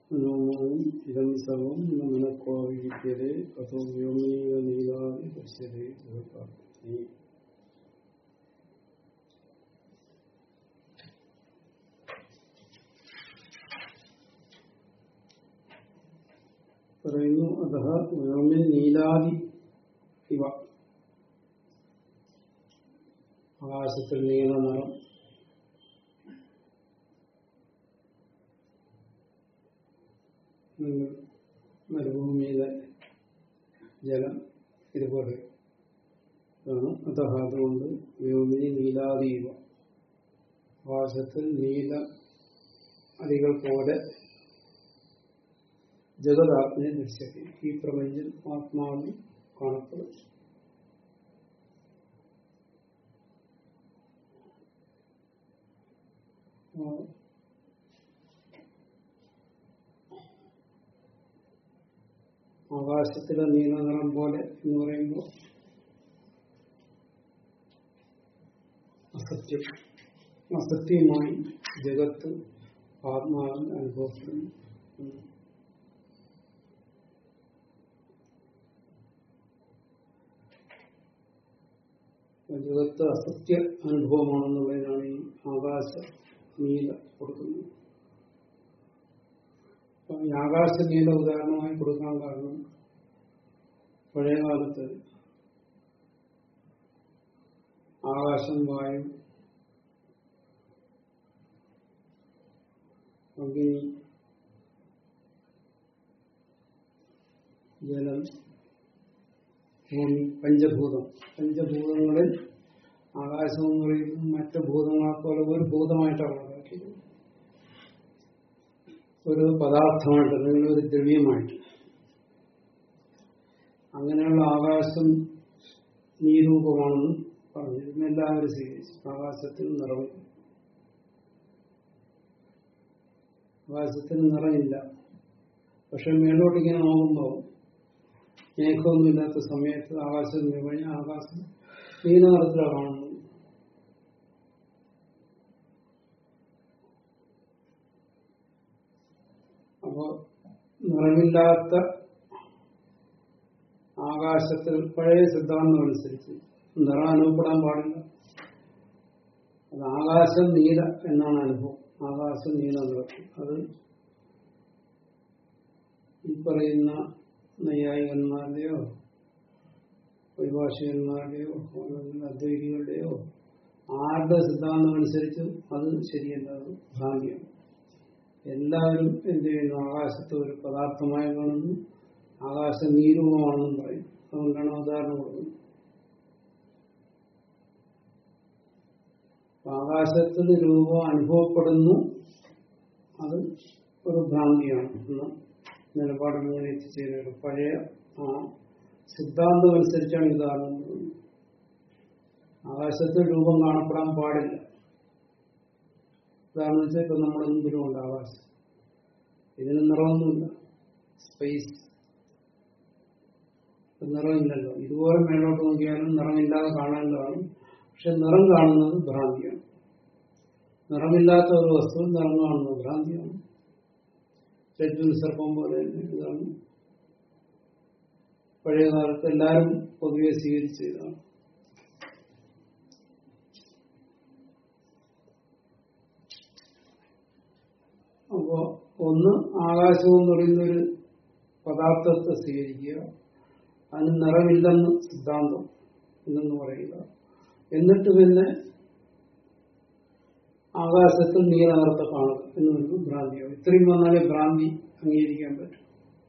മനോമവും ഇതം സർവം മനക്കോവിദ്യതേ കഥോ വ്യോമീക നീലാതി പശ്യതേ ഗൃഹപാർത്ഥി പറയുന്നു അത വ്യോമിൻ നീലാതി ഇവ ആകാശത്തിൽ നീല നിറം നിങ്ങൾ മരുഭൂമിയിലെ ജലം ഇതുപോലെ ആണ് അത അതുകൊണ്ട് വ്യോമിനി നീലാതീവ ആകാശത്തിൽ നീല അടികൾ പോലെ ജഗതാത്മനെ ദൃശ്യത്തെ ഈ പ്രപഞ്ചം ആത്മാവിൽ കാണപ്പെടും ആകാശത്തിലെ നീലനിറം പോലെ എന്ന് പറയുമ്പോൾ അസത്യം അസത്യമായി ജഗത്ത് ആത്മാവിൽ അനുഭവപ്പെടുന്നു ജഗത്ത് അസത്യ അനുഭവമാണെന്നുള്ളതിനാണ് ഈ ആകാശ നീല കൊടുക്കുന്നത് ഈ ആകാശ നീല ഉദാഹരണമായി കൊടുക്കാൻ കാരണം പഴയകാലത്ത് ആകാശം വായു അഗ്നി ജലം ഭൂമി പഞ്ചഭൂതം പഞ്ചഭൂതങ്ങളിൽ ആകാശം എന്ന് പറയുന്നത് മറ്റ് ഭൂതങ്ങളെ പോലെ ഒരു ഭൂതമായിട്ടാണ് കണക്കാക്കിയത് ഒരു പദാർത്ഥമായിട്ട് അല്ലെങ്കിൽ ഒരു ദ്രവ്യമായിട്ട് അങ്ങനെയുള്ള ആകാശം നീരൂപമാണെന്ന് പറഞ്ഞിരുന്നു എല്ലാവരും സ്വീകരിച്ചു ആകാശത്തിന് നിറമില്ല ആകാശത്തിന് നിറമില്ല പക്ഷെ മേലോട്ട് ഇങ്ങനെ നോക്കുമ്പോൾ മേഘമൊന്നുമില്ലാത്ത സമയത്ത് ആകാശം കഴിഞ്ഞ ആകാശം നീല നിറത്തിലാണ് കാണുന്നത് അപ്പോ നിറമില്ലാത്ത ആകാശത്തിൽ പഴയ സിദ്ധാന്തം അനുസരിച്ച് നിറം അനുഭവപ്പെടാൻ പാടില്ല അത് ആകാശം നീല എന്നാണ് അനുഭവം ആകാശം നീല നിറത്തിൽ അത് ഈ പറയുന്ന നൈയായികന്മാരുടെയോ വൈഭാഷികന്മാരുടെയോ അല്ലെങ്കിൽ അദ്വൈതികളുടെയോ ആരുടെ സിദ്ധാന്തം അനുസരിച്ചും അത് ശരിയല്ല അത് ഭ്രാന്തിയാണ് എല്ലാവരും എന്ത് ചെയ്യുന്നു ആകാശത്ത് ഒരു പദാർത്ഥമായി കാണുന്നു ആകാശം നീരൂപമാണെന്നും പറയും അതുകൊണ്ടാണ് ഉദാഹരണം കൊടുക്കുന്നത് ആകാശത്തിന് രൂപം അനുഭവപ്പെടുന്നു അത് ഒരു ഭ്രാന്തിയാണ് എന്ന നിലപാടിൽ ഇങ്ങനെ എത്തിച്ചേരുന്നത് പഴയ ആ സിദ്ധാന്തം അനുസരിച്ചാണ് ഉദാഹരണം കൊടുക്കുന്നത് ആകാശത്തിൽ രൂപം കാണപ്പെടാൻ പാടില്ല ഉദാഹരണം വെച്ചാൽ ഇപ്പൊ നമ്മുടെ മുമ്പിലും ഉണ്ട് ആകാശം ഇതിന് നിറമൊന്നുമില്ല സ്പേസ് നിറമില്ലല്ലോ ഇതുപോലെ മേലോട്ട് നോക്കിയാലും നിറമില്ലാതെ കാണേണ്ടതാണ് പക്ഷെ നിറം കാണുന്നത് ഭ്രാന്തിയാണ് നിറമില്ലാത്ത ഒരു വസ്തു നിറം കാണുന്നത് ഭ്രാന്തിയാണ് രജ്ജു സർപ്പം പോലെ ഇതാണ് പഴയ കാലത്ത് എല്ലാവരും പൊതുവെ സ്വീകരിച്ചതാണ് അപ്പോ ഒന്ന് ആകാശം എന്ന് പറയുന്ന ഒരു പദാർത്ഥത്തെ സ്വീകരിക്കുക അതിന് നിറമില്ലെന്ന് സിദ്ധാന്തം എന്നെന്ന് പറയുക എന്നിട്ട് പിന്നെ ആകാശത്തിൽ നീലനിറത്തെ കാണുക എന്ന് പറയുന്നത് ഭ്രാന്തിയാണ് ഇത്രയും വന്നാലേ ഭ്രാന്തി അംഗീകരിക്കാൻ പറ്റും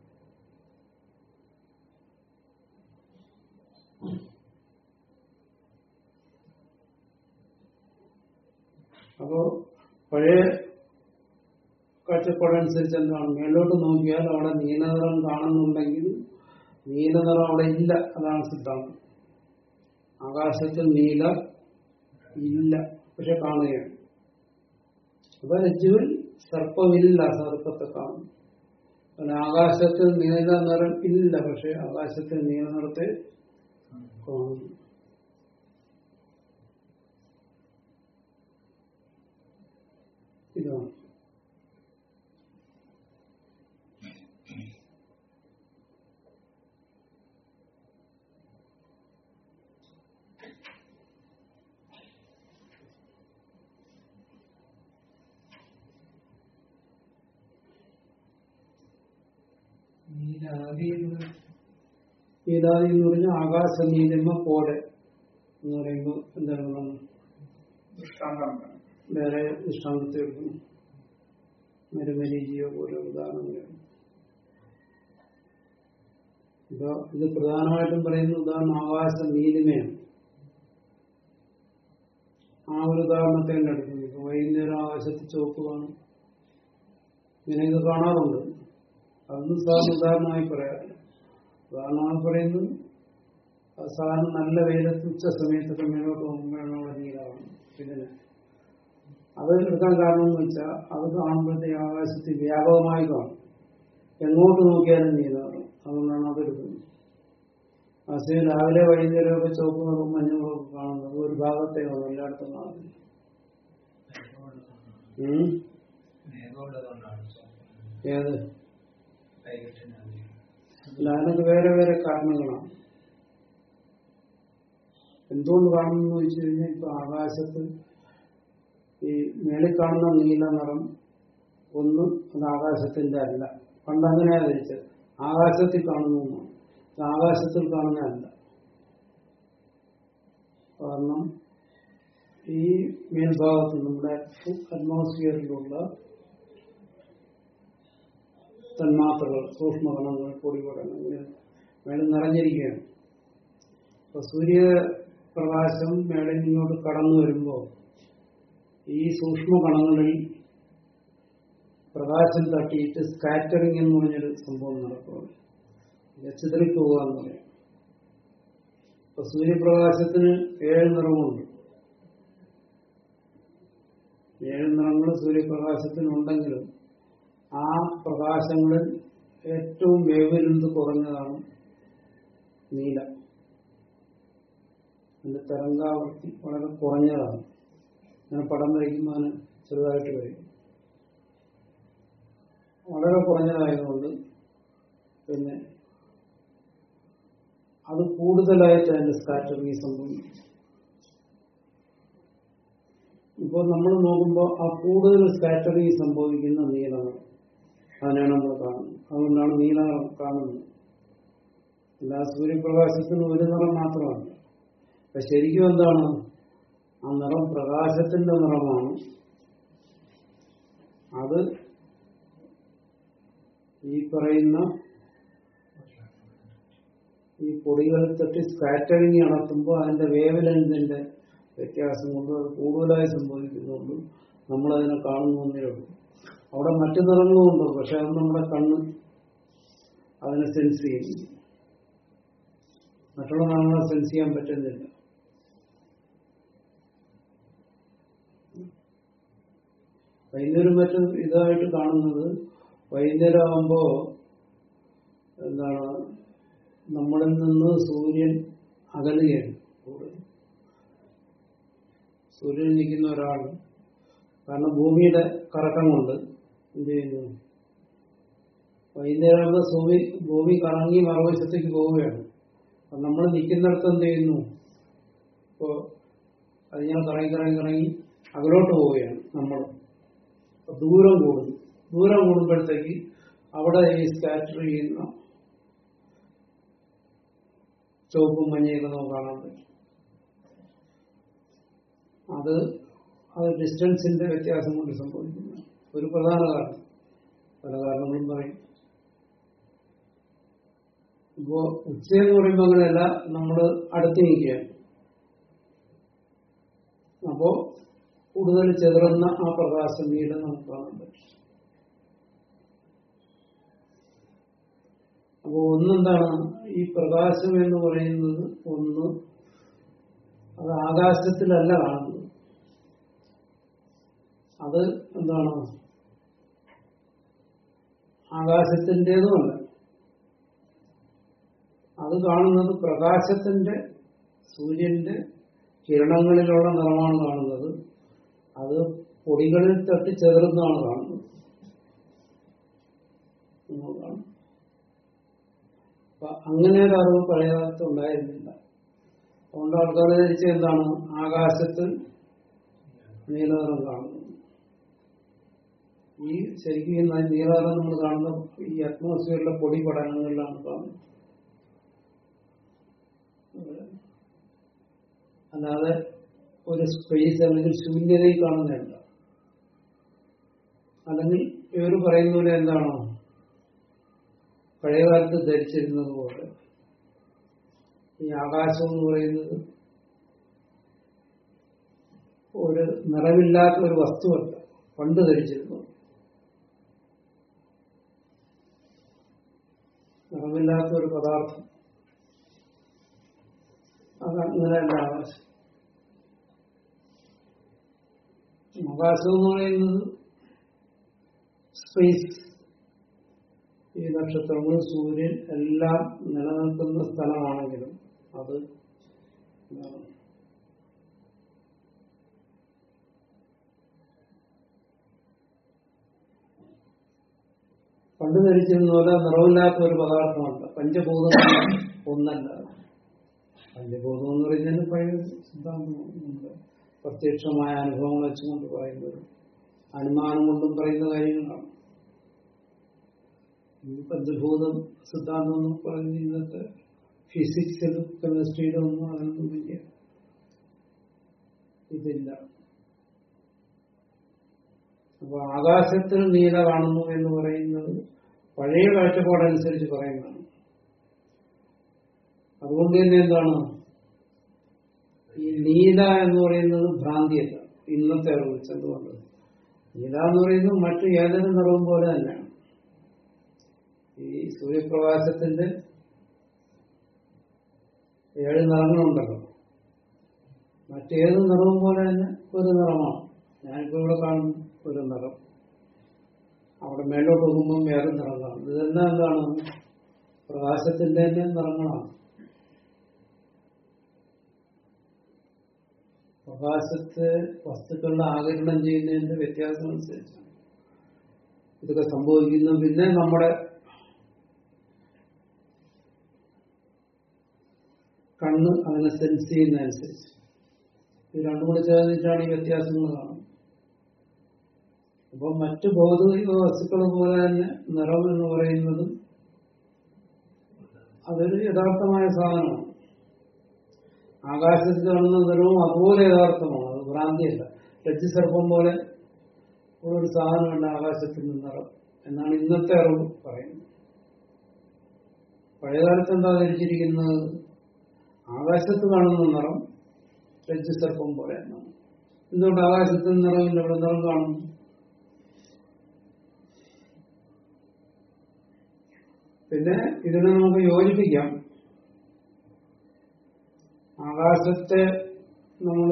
അപ്പോ പഴയ കാഴ്ചപ്പാടനുസരിച്ച് എന്താണ് മേലോട്ട് നോക്കിയാൽ അവിടെ നീലനിറം കാണുന്നുണ്ടെങ്കിൽ നീലനിറം അവിടെ ഇല്ല അതാണ് സിദ്ധാന്തം ആകാശത്തിൽ നീല ഇല്ല പക്ഷെ കാണുകയാണ് അപ്പൊ രജ്ജുവിൽ സർപ്പമില്ല സർപ്പത്തെ കാണും പിന്നെ ആകാശത്തിൽ നീല നിറം ഇല്ല പക്ഷെ ആകാശത്തിൽ നീല നിറത്തെ കാണുന്നു ഇതാണ് നീലാദി എന്ന് നീലാദി എന്ന് പറഞ്ഞാൽ ആകാശ നീലിമ പോലെ എന്ന് പറയുമ്പോൾ എന്താണ് നമ്മൾ ദൃഷ്ടാന്തം വേറെ ദൃഷ്ടാന്തത്തെ എടുക്കണം മരുമരീചിയോ പോലെ ഉദാഹരണങ്ങൾ ഇപ്പൊ ഇത് പ്രധാനമായിട്ടും പറയുന്ന ഉദാഹരണം ആകാശ നീലിമയാണ് ആ ഒരു ഉദാഹരണത്തെ തന്നെ എടുക്കുന്നു ഇപ്പൊ വൈകുന്നേരം ആകാശത്ത് ചുവപ്പ് കാണും ഇങ്ങനെയൊക്കെ കാണാറുണ്ട് അതൊന്നും സാറിന് ഉദാഹരണമായി പറയാറില്ല ഉദാഹരണമായി പറയുന്നത് അത് സാധാരണ നല്ല വെയിലത്ത് ഉച്ച സമയത്തൊക്കെ മേലോട്ട് പോകുമ്പോഴാണ് നീലമാണ് ഇതിന് അത് എടുക്കാൻ കാരണം എന്ന് വെച്ചാൽ അത് കാണുമ്പോഴത്തേക്ക് ആകാശത്ത് വ്യാപകമായി കാണും എങ്ങോട്ട് നോക്കിയാലും നീലമാണ് അതുകൊണ്ടാണ് അത് എടുക്കുന്നത് ആശയം രാവിലെ വൈകുന്നേരമൊക്കെ ചുവപ്പ് നിറവും മഞ്ഞ നിറവും കാണുന്നത് ഒരു ഭാഗത്തേ കാണും എല്ലായിടത്തും കാണുന്നില്ല ഉം? മേഘമുള്ളതുകൊണ്ടാണ് ഏത് വൈകിട്ടിന് അല്ല അതിനൊക്കെ വേറെ വേറെ കാരണങ്ങളാണ് എന്തുകൊണ്ട് കാണുന്നു വെച്ച് കഴിഞ്ഞാൽ ഇപ്പൊ ആകാശത്ത് ഈ മേളിൽ കാണുന്ന നീല നിറം ഒന്നും അത് ആകാശത്തിന്റെ അല്ല പണ്ട് അങ്ങനെയാ ധരിച്ചത് ആകാശത്തിൽ കാണുന്നു എന്നാണ്. ഇത് ആകാശത്തിൽ കാണുന്നതല്ല കാരണം ഈ മേൽഭാഗത്ത് നമ്മുടെ അറ്റ്മോസ്ഫിയറിലുള്ള തന്മാത്രകൾ സൂക്ഷ്മകണങ്ങൾ പൊടിപടങ്ങൾ മേളിൽ നിറഞ്ഞിരിക്കുകയാണ് അപ്പൊ സൂര്യപ്രകാശം മേളിൽ ഇങ്ങോട്ട് കടന്നു വരുമ്പോൾ ഈ സൂക്ഷ്മകണങ്ങളിൽ പ്രകാശം തട്ടിയിട്ട് സ്കാറ്ററിംഗ് എന്ന് പറഞ്ഞൊരു സംഭവം നടക്കുകയാണ് ഇത് ചിതറിപ്പോവുക എന്ന് പറയാം അപ്പൊ സൂര്യപ്രകാശത്തിന് ഏഴ് നിറമുണ്ട് ഏഴ് നിറങ്ങൾ സൂര്യപ്രകാശത്തിനുണ്ടെങ്കിലും ആ പ്രകാശങ്ങളിൽ ഏറ്റവും വേവരുന്ത് കുറഞ്ഞതാണ് നീല അതിന്റെ തരംഗാവൃത്തി വളരെ കുറഞ്ഞതാണ് അങ്ങനെ പടം വരയ്ക്കുമ്പോൾ അതിന് ചെറുതായിട്ട് വരും വളരെ കുറഞ്ഞതായതുകൊണ്ട് പിന്നെ അത് കൂടുതലായിട്ട് അതിന്റെ സ്കാറ്ററിങ് സംഭവിക്കും ഇപ്പോൾ നമ്മൾ നോക്കുമ്പോൾ ആ കൂടുതൽ സ്കാറ്ററിങ് സംഭവിക്കുന്ന നീലമാണ് അതിനാണ് നമ്മൾ കാണുന്നത് അതുകൊണ്ടാണ് നീല നിറം കാണുന്നത് എല്ലാ സൂര്യപ്രകാശത്തിനും ഒരു നിറം മാത്രമാണ് അപ്പൊ ശരിക്കും എന്താണ് ആ നിറം പ്രകാശത്തിന്റെ നിറമാണ് അത് ഈ പറയുന്ന ഈ പൊടികൾ തട്ടി സ്കാറ്ററിങ് നടത്തുമ്പോൾ അതിന്റെ വേവ് ലെങ്തിന്റെ വ്യത്യാസം കൊണ്ട് അത് കൂടുതലായി സംഭവിക്കുന്നതുകൊണ്ട് നമ്മളതിനെ കാണുന്നേ ഉള്ളൂ അവിടെ മറ്റു നിറങ്ങളുമുണ്ട് പക്ഷെ അത് നമ്മുടെ കണ്ണ് അതിനെ സെൻസ് ചെയ്യുന്നു മറ്റുള്ള നിറങ്ങളെ സെൻസ് ചെയ്യാൻ പറ്റുന്നില്ല വൈകുന്നേരം മറ്റും ഇതായിട്ട് കാണുന്നത് വൈകുന്നേരം ആകുമ്പോ എന്താണ് നമ്മളിൽ നിന്ന് സൂര്യൻ അകലുകയാണ് കൂടുതൽ സൂര്യൻ നിൽക്കുന്ന ഒരാൾ കാരണം ഭൂമിയുടെ കറക്കം കൊണ്ട് എന്ത് ചെയ്യുന്നു വൈകുന്നേരം ആകുമ്പോൾ ഭൂമി ഭൂമി കറങ്ങി മറുവശത്തേക്ക് പോവുകയാണ് അപ്പൊ നമ്മൾ നിൽക്കുന്നിടത്ത് എന്ത് ചെയ്യുന്നു ഇപ്പോ അതിങ്ങനെ കറങ്ങി കറങ്ങി കറങ്ങി അകലോട്ട് പോവുകയാണ് നമ്മൾ അപ്പൊ ദൂരം കൂടുന്നു ദൂരം കൂടുമ്പോഴത്തേക്ക് അവിടെ ഈ സ്കാറ്റർ ചെയ്യുന്ന ചുവപ്പും മഞ്ഞയൊക്കെ നമുക്ക് കാണാൻ പറ്റും അത് അത് ഡിസ്റ്റൻസിന്റെ വ്യത്യാസം കൊണ്ട് സംഭവിക്കുന്നു ഒരു പ്രധാന കാരണം പല കാരണങ്ങളും പറയും ഇപ്പോ ഉച്ചയെന്ന് പറയുമ്പോൾ അങ്ങനെയല്ല നമ്മൾ അടുത്ത് നിൽക്കുകയാണ് അപ്പോ കൂടുതൽ ചെതറുന്ന ആ പ്രകാശം നീല നമുക്ക് കാണാൻ പറ്റും അപ്പോ ഒന്നെന്താണ് ഈ പ്രകാശം എന്ന് പറയുന്നത് ഒന്ന് അത് ആകാശത്തിലല്ല കാണുന്നത് അത് എന്താണ് ആകാശത്തിൻ്റെതുമല്ല അത് കാണുന്നത് പ്രകാശത്തിന്റെ സൂര്യന്റെ കിരണങ്ങളിലുള്ള നിറമാണ് കാണുന്നത് അത് പൊടികളിൽ തട്ടി ചെറുതാണ് കാണുന്നത് എന്നുള്ളതാണ്. അപ്പൊ അങ്ങനെ ഒരു അറിവ് പഴയ കാലത്ത് ഉണ്ടായിരുന്നില്ല അതുകൊണ്ട് ആൾക്കാർ ധരിച്ച എന്താണ് ആകാശത്ത് നീലനിറം കാണുന്നു ഈ ശരിക്കും ഈ നീറാതെ നമ്മൾ കാണുന്ന ഈ അറ്റ്മോസ്ഫിയറിലെ പൊടി പടലങ്ങളിലാണ് കാണുന്നത് അല്ലാതെ ഒരു സ്പേസ് അല്ലെങ്കിൽ ശൂന്യതയിൽ കാണുന്നതല്ല അല്ലെങ്കിൽ ഇവർ പറയുന്ന പോലെ എന്താണോ പഴയകാലത്ത് ധരിച്ചിരുന്നത് പോലെ ഈ ആകാശം എന്ന് പറയുന്നത് ഒരു നിറമില്ലാത്ത ഒരു വസ്തുവല്ല പണ്ട് ധരിച്ചിരുന്നു നിറമില്ലാത്ത ഒരു പദാർത്ഥം അതങ്ങനെയല്ല ആകാശം ആകാശം എന്ന് പറയുന്നത് സ്പേസ് ഈ നക്ഷത്രങ്ങൾ സൂര്യൻ എല്ലാം നിലനിൽക്കുന്ന സ്ഥലമാണെങ്കിലും അത് എന്താണ് പണ്ട് ധരിച്ചിരുന്ന പോലെ നിറവില്ലാത്ത ഒരു പദാർത്ഥമല്ല പഞ്ചഭൂതങ്ങൾ ഒന്നല്ല പഞ്ചഭൂതം എന്ന് പറയുന്നതിന് പഴയ സിദ്ധാന്തമാണ് നമ്മുടെ പ്രത്യക്ഷമായ അനുഭവങ്ങൾ വെച്ചുകൊണ്ട് പറയുന്നത് അനുമാനം കൊണ്ടും പറയുന്ന കാര്യങ്ങളാണ് ഈ പഞ്ചഭൂതം സിദ്ധാന്തം എന്ന് പറയുന്നത് ഇന്നത്തെ ഫിസിക്സിലും കെമിസ്ട്രിയിലും ഒന്നും അതിനൊന്നും വലിയ ഇതില്ല അപ്പൊ ആകാശത്തിൽ നീല കാണുന്നു എന്ന് പറയുന്നത് പഴയ കാഴ്ചപ്പാടനുസരിച്ച് പറയുന്നതാണ് അതുകൊണ്ട് തന്നെ എന്താണ് ഈ നീല എന്ന് പറയുന്നത് ഭ്രാന്തിയല്ല ഇന്നത്തെ അറിവ് വെച്ചതുകൊണ്ട് നീല എന്ന് പറയുന്നത് മറ്റു ഏതൊരു നിറവും പോലെ തന്നെയാണ് ഈ സൂര്യപ്രകാശത്തിന്റെ ഏഴ് നിറങ്ങളുണ്ടല്ലോ മറ്റേത് നിറവും പോലെ തന്നെ ഒരു നിറമാണ് ഞാനിപ്പോ ഇവിടെ കാണുന്നു ഒരു നിറം അവിടെ മേലോട്ട് പോകുമ്പോൾ വേറെ നിറം കാണും ഇതെല്ലാം എന്താണ് പ്രകാശത്തിന്റെ തന്നെ നിറങ്ങളാണ് പ്രകാശത്തെ വസ്തുക്കളുടെ ആകരണം ചെയ്യുന്നതിന്റെ വ്യത്യാസം അനുസരിച്ചാണ് ഇതൊക്കെ സംഭവിക്കുന്നു പിന്നെ നമ്മുടെ കണ്ണ് അതിനെ സെൻസ് ചെയ്യുന്നതനുസരിച്ച് ഇത് രണ്ടും കൂടി ചേർന്നിട്ടാണ് ഈ വ്യത്യാസങ്ങൾ കാണുന്നത് അപ്പൊ മറ്റു ഭൗതിക വസ്തുക്കൾ പോലെ തന്നെ നിറം എന്ന് പറയുന്നത് അതൊരു യഥാർത്ഥമായ സാധനമാണ് ആകാശത്ത് കാണുന്ന നിറവും അതുപോലെ യഥാർത്ഥമാണ് അത് ഭ്രാന്തിയല്ല രജ്ജുസർപ്പം പോലെ ഒരു സാധനമല്ല ആകാശത്തിന്റെ നിറം എന്നാണ് ഇന്നത്തെ അറിവ് പറയുന്നത് പഴയകാലത്ത് എന്താ ധരിച്ചിരിക്കുന്നത് ആകാശത്ത് കാണുന്ന നിറം രജ്ജുസർപ്പം പോലെ എന്നാണ് എന്തുകൊണ്ട് ആകാശത്തിന് നിറമില്ല ഇവിടെ നിറം കാണുന്നു പിന്നെ ഇതിനെ നമുക്ക് യോജിപ്പിക്കാം ആകാശത്തെ നമ്മൾ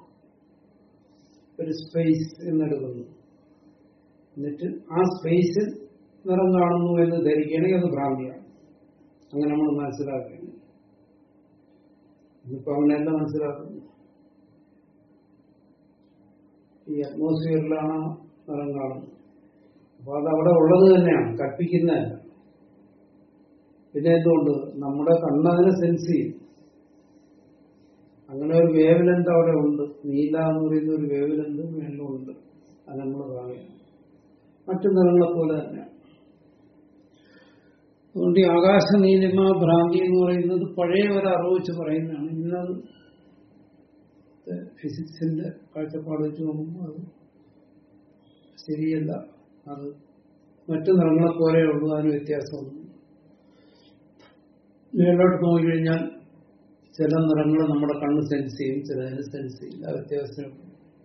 ഒരു സ്പേസ് എന്നെടുക്കുന്നു എന്നിട്ട് ആ സ്പേസിൽ നിറം കാണുന്നു എന്ന് ധരിക്കുകയാണെങ്കിൽ അത് ഭ്രാന്തിയാണ് അങ്ങനെ നമ്മൾ മനസ്സിലാക്കുകയാണ് ഇന്നിപ്പോ അങ്ങനെയല്ല മനസ്സിലാക്കുന്നു ഈ അറ്റ്മോസ്ഫിയറിലാണ് നിറം കാണുന്നത് അപ്പൊ അത് അവിടെ ഉള്ളത് തന്നെയാണ് കൽപ്പിക്കുന്നതല്ല പിന്നെ എന്തുകൊണ്ട് നമ്മുടെ കണ്ണതിനെ സെൻസ് ചെയ്യും അങ്ങനെ ഒരു വേവ് ലെന്ത് അവിടെ ഉണ്ട് നീല എന്ന് പറയുന്ന ഒരു വേവ് ലെന്ത് മേളിലുണ്ട് അത് നമ്മൾ കാണുകയാണ് മറ്റു നിറങ്ങളെ പോലെ തന്നെയാണ് അതുകൊണ്ട് ഈ ആകാശ നീലിമ ഭ്രാന്തി എന്ന് പറയുന്നത് പഴയ ഒരു അറിവ് വെച്ച് പറയുന്നതാണ് ഇന്നത് ഫിസിക്സിന്റെ കാഴ്ചപ്പാട് വെച്ച് നോക്കുമ്പോൾ അത് ശരിയല്ല അത് മറ്റു നിറങ്ങളെ പോലെ ഉള്ളൂ അതിന് വ്യത്യാസമൊന്നും മേലോട്ട് നോക്കിക്കഴിഞ്ഞാൽ ചില നിറങ്ങൾ നമ്മുടെ കണ്ണ് സെൻസ് ചെയ്യും ചിലതിന് സെൻസ് ചെയ്യില്ല വ്യത്യാസമുണ്ട്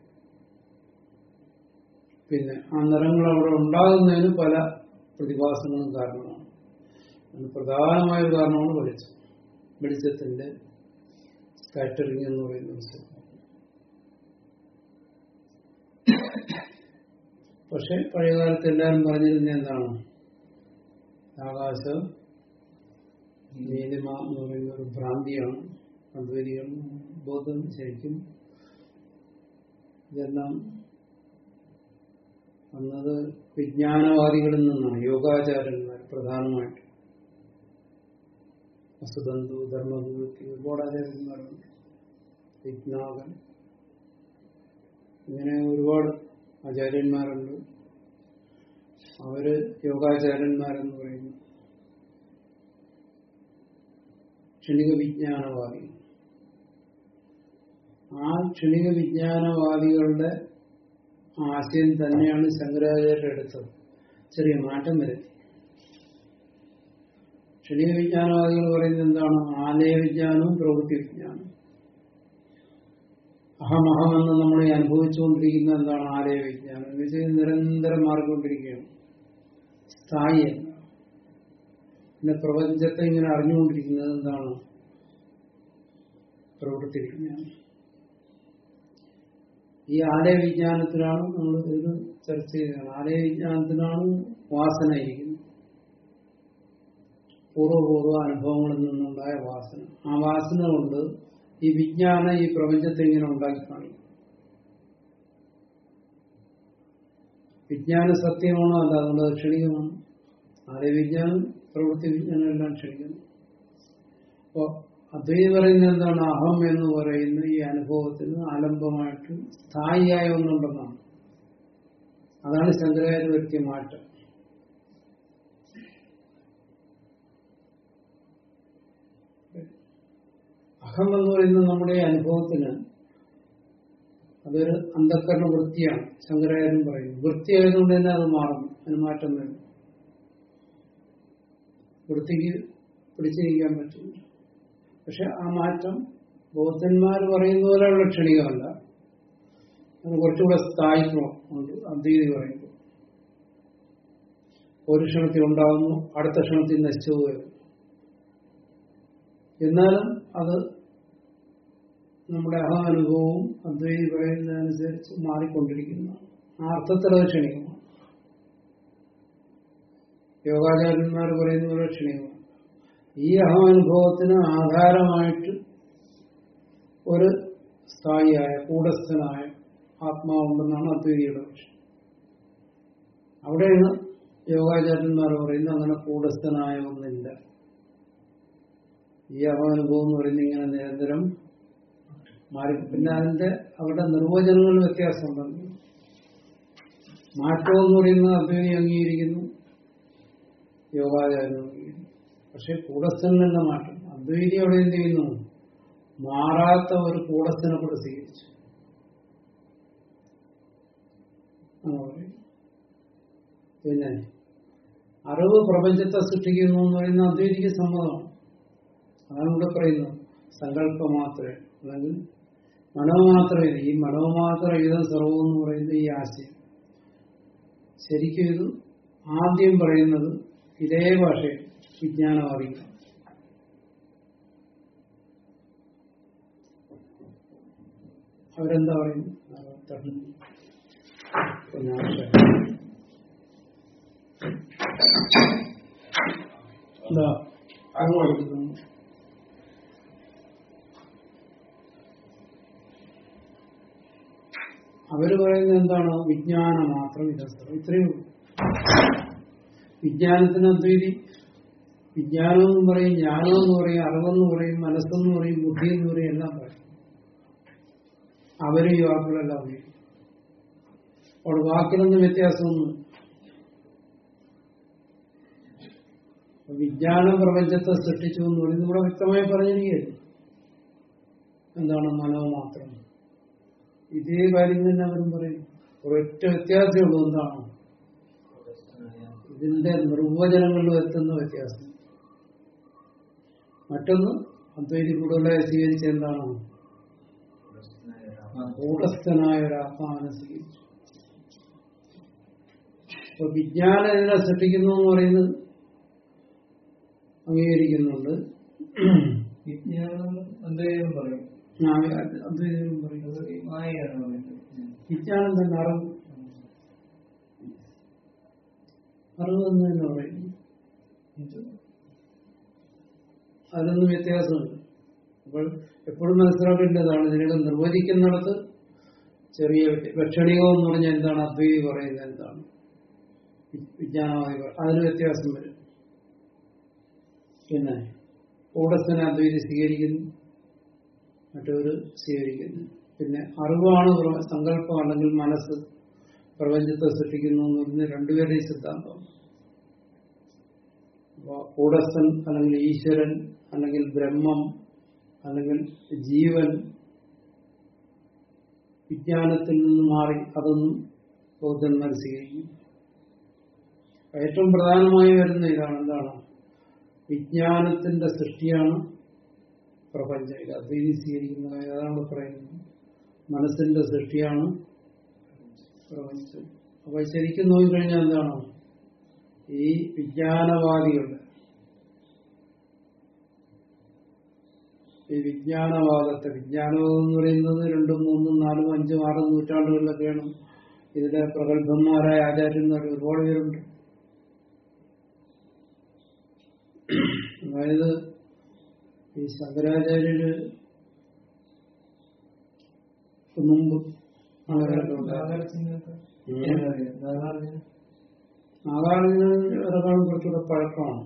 പിന്നെ ആ നിറങ്ങൾ അവിടെ ഉണ്ടാകുന്നതിന് പല പ്രതിഭാസങ്ങളും കാരണമാണ് അതിന് പ്രധാനമായ ഒരു കാരണമാണ് വെളിച്ചം വെളിച്ചത്തിന്റെ സ്കാറ്ററിങ് എന്ന് പറയുന്ന ഒരു സംഭവം പക്ഷെ പഴയകാലത്ത് എല്ലാവരും പറഞ്ഞിരുന്ന എന്താണ് ആകാശം നീലിമ എന്ന് പറയുന്ന ഒരു ഭ്രാന്തിയാണ് അദ്വൈതികളും ബോധം ശരിക്കും ഇതെല്ലാം വന്നത് വിജ്ഞാനവാദികളിൽ നിന്നാണ് യോഗാചാര്യന്മാർ പ്രധാനമായിട്ട് വസുബന്ധു ധർമ്മഗുരുത്തി ഒരുപാട് ആചാര്യന്മാരുണ്ട് വിജ്ഞാപൻ ഇങ്ങനെ ഒരുപാട് ആചാര്യന്മാരുണ്ട് അവര് യോഗാചാര്യന്മാരെന്ന് പറയുന്നു ക്ഷണിക വിജ്ഞാനവാദി ആ ക്ഷണിക വിജ്ഞാനവാദികളുടെ ആശയം തന്നെയാണ് ശങ്കരാചാര്യർ എടുത്തത് ചെറിയ മാറ്റം വരുത്തി ക്ഷണിക വിജ്ഞാനവാദികൾ പറയുന്നത് എന്താണ് ആലയ വിജ്ഞാനവും പ്രവൃത്തി വിജ്ഞാനവും അഹമഹമെന്ന് നമ്മൾ ഈ അനുഭവിച്ചുകൊണ്ടിരിക്കുന്ന എന്താണ് ആലയ വിജ്ഞാനം എന്ന് വെച്ചാൽ നിരന്തരം മാറിക്കൊണ്ടിരിക്കുകയാണ് സ്ഥായിയല്ല പിന്നെ പ്രപഞ്ചത്തെ ഇങ്ങനെ അറിഞ്ഞുകൊണ്ടിരിക്കുന്നത് എന്താണ് പ്രവൃത്തി വിജ്ഞാനം ഈ ആലയ വിജ്ഞാനത്തിലാണ് നമ്മൾ ഇത് ചർച്ച ചെയ്യുന്നത് ആലയ വിജ്ഞാനത്തിനാണ് വാസന ഇരിക്കുന്നത് പൂർവ്വപൂർവ്വ അനുഭവങ്ങളിൽ നിന്നുണ്ടായ വാസന ആ വാസന കൊണ്ട് ഈ വിജ്ഞാനം ഈ പ്രപഞ്ചത്തെ ഇങ്ങനെ ഉണ്ടാക്കി കാണിക്കും വിജ്ഞാനം സത്യമാണോ അല്ല അതുകൊണ്ട് അത് ക്ഷണികമാണ് ആലയ വിജ്ഞാനം പ്രവൃത്തി വിജ്ഞാനം എല്ലാം ക്ഷണിക്കുന്നു അപ്പോ അദ്വൈതി പറയുന്നത് എന്താണ് അഹം എന്ന് പറയുന്ന ഈ അനുഭവത്തിന് ആലംബമായിട്ട് സ്ഥായിയായ ഒന്നുണ്ടെന്നാണ് അതാണ് ശങ്കരാചാര്യ വരുത്തിയ മാറ്റം അഹം എന്ന് പറയുന്നത് നമ്മുടെ അനുഭവത്തിന് അതൊരു അന്ധക്കരണ വൃത്തിയാണ് ശങ്കരാചാര്യൻ പറയുന്നത് വൃത്തിയായതുകൊണ്ട് തന്നെ അത് മാറും അതിന് മാറ്റം വരും വൃത്തിക്ക് പിടിച്ചിരിക്കാൻ പറ്റില്ല പക്ഷെ ആ മാറ്റം ബൗദ്ധന്മാർ പറയുന്ന പോലെയുള്ള ക്ഷണികമല്ല അത് കുറച്ചുകൂടെ സ്ഥായിത്വം ഉണ്ട് അദ്വൈതി പറയുമ്പോൾ ഒരു ക്ഷണത്തിൽ ഉണ്ടാകുന്നു അടുത്ത ക്ഷണത്തിൽ നശിച്ചു പോയത് എന്നാലും അത് നമ്മുടെ അഹാനുഭവവും അദ്വൈതി പറയുന്നതനുസരിച്ച് മാറിക്കൊണ്ടിരിക്കുന്നു ആ അർത്ഥത്തിൽ അത് ക്ഷണികമാണ് യോഗാചാര്യന്മാർ പറയുന്ന പോലെ ക്ഷണികമാണ് ഈ അഹാനുഭവത്തിന് ആധാരമായിട്ട് ഒരു സ്ഥായിയായ കൂടസ്ഥനായ ആത്മാവുണ്ടെന്നാണ് അദ്വൈതിയുടെ പക്ഷം അവിടെയാണ് യോഗാചാര്യന്മാർ പറയുന്നത് അങ്ങനെ കൂടസ്ഥനായ ഒന്നില്ല ഈ അഹാനുഭവം എന്ന് പറയുന്നത് ഇങ്ങനെ നിരന്തരം മാറി പിന്നെ അതിന്റെ അവിടെ നിർവചനങ്ങൾ വ്യത്യാസമുണ്ടെന്ന് മാറ്റം എന്ന് പറയുന്നത് അദ്വൈതി അംഗീകരിക്കുന്നു യോഗാചാരം അംഗീകരിക്കുന്നു പക്ഷെ കൂടസ്ഥനിലുള്ള മാറ്റം അദ്വൈതി അവിടെ എന്ത് ചെയ്യുന്നു മാറാത്ത ഒരു കൂടസ്ഥനെ കൂടെ സ്വീകരിച്ചു അങ്ങനെ പറയും. പിന്നെ അറിവ് പ്രപഞ്ചത്തെ സൃഷ്ടിക്കുന്നു എന്ന് പറയുന്ന അദ്വൈതിക്ക് സമ്മതമാണ് അതാണ് ഇവിടെ പറയുന്നത് സങ്കല്പമാത്രേ അല്ലെങ്കിൽ മനോമാത്രമേ ഈ മനോമാത്ര ഇതം സർവം എന്ന് പറയുന്ന ഈ ആശയം ശരിക്കും ഇത് ആദ്യം പറയുന്നത് ഇതേ ഭാഷയിൽ വിജ്ഞാനവാദികൾ അവരെന്താ പറയുന്നു തള്ളുന്നു. പിന്നെ ആശയം. എന്താ അങ്ങ് പഠിക്കുന്നു അവര് പറയുന്നത് എന്താണ് വിജ്ഞാനം മാത്രം ഇതസ്ത്രം ഇത്രയേ ഉള്ളൂ വിജ്ഞാനത്തിന് അദ്വൈതി വിജ്ഞാനം എന്ന് പറയും ജ്ഞാനം എന്ന് പറയും അറിവെന്ന് പറയും മനസ്സെന്ന് പറയും ബുദ്ധി എന്ന് പറയും എല്ലാം പറയും അവരും ഈ വാക്കുകളെല്ലാം ഉപയോഗിക്കും അവിടെ വാക്കിലൊന്നും വ്യത്യാസമൊന്നും വിജ്ഞാനം പ്രപഞ്ചത്തെ സൃഷ്ടിച്ചു എന്ന് പറയുന്നത് ഇവിടെ വ്യക്തമായി പറഞ്ഞിരിക്കുകയല്ലേ എന്താണ് മനോമാത്രം ഇതേ കാര്യം തന്നെ അവരും പറയും ഒരൊറ്റ വ്യത്യാസമേ ഉള്ളൂ എന്താണ് ഇതിന്റെ നിർവചനങ്ങളിൽ എത്തുന്ന വ്യത്യാസം മറ്റൊന്ന് അദ്വൈതി കൂടുതലായി സ്വീകരിച്ച എന്താണ് കൂടസ്ഥനായ ഒരു ആത്മാവിനെ സ്വീകരിച്ചു അപ്പൊ വിജ്ഞാനം ഇതിനെ സൃഷ്ടിക്കുന്നു എന്ന് പറയുന്നത് അംഗീകരിക്കുന്നുണ്ട് വിജ്ഞാനം അദ്വൈതം പറയും ആ, അദ്വൈതം പറയുന്നത് അത് മായയാണ് പറയുന്നത് വിജ്ഞാനം തന്നെ അറിവ് അറിവ് എന്ന് തന്നെ പറയുന്നു അതിലൊന്നും വ്യത്യാസമുണ്ട് അപ്പോൾ എപ്പോഴും മനസ്സിലാക്കേണ്ടതാണ് ഇതിനൊക്കെ നിർവചിക്കുന്നിടത്ത് ചെറിയ വ്യത്യ- ലക്ഷണികം എന്ന് പറഞ്ഞാൽ എന്താണ് അദ്വൈതി പറയുന്നത് എന്താണ് വി- വിജ്ഞാനവാദി പറ- അതിന് വ്യത്യാസം വരും പിന്നെ കൂടസ്ഥനെ അദ്വൈതി സ്വീകരിക്കുന്നു മറ്റൊരു സ്വീകരിക്കുന്നു പിന്നെ അറിവാണ് പ്ര- സങ്കല്പം അല്ലെങ്കിൽ മനസ്സ് പ്രപഞ്ചത്തെ സൃഷ്ടിക്കുന്നു എന്ന് പറയുന്നത് രണ്ടുപേരുടെയും സിദ്ധാന്തമാണ് അപ്പൊ കൂടസ്ഥൻ അല്ലെങ്കിൽ ഈശ്വരൻ അല്ലെങ്കിൽ ബ്രഹ്മം അല്ലെങ്കിൽ ജീവൻ വിജ്ഞാനത്തിൽ നിന്ന് മാറി അതൊന്നും ബൗദ്ധന്മാർ സ്വീകരിക്കും ഏറ്റവും പ്രധാനമായി വരുന്ന ഇതാണ് എന്താണ് വിജ്ഞാനത്തിന്റെ സൃഷ്ടിയാണ് പ്രപഞ്ചം ഇത് അദ്വൈതി സ്വീകരിക്കുന്ന ഏതാണ് പറയുന്നത് മനസ്സിന്റെ സൃഷ്ടിയാണ് പ്രപഞ്ചം അപ്പൊ ശരിക്കും നോക്കിക്കഴിഞ്ഞാൽ എന്താണ് ഈ വിജ്ഞാനവാദികളുടെ ഈ വിജ്ഞാനവാദത്തെ വിജ്ഞാനവാദം എന്ന് പറയുന്നത് രണ്ടും മൂന്നും നാലും അഞ്ചും ആറും നൂറ്റാണ്ടുകളിലൊക്കെയാണ് ഇതിലെ പ്രഗത്ഭന്മാരായ ആചാര്യന്മാർ ഒരുപാട് പേരുണ്ട് അതായത് ഈ ശങ്കരാചാര്യര് മുമ്പ് അങ്ങനെയൊക്കെ ഉണ്ടായിരുന്നു. നാഗാർജുനൊക്കെ ഉം. ഏതറിയാം? നാഗാർജുന നാഗാർജുനേക്കാളും കുറച്ചുകൂടെ പഴക്കമാണ്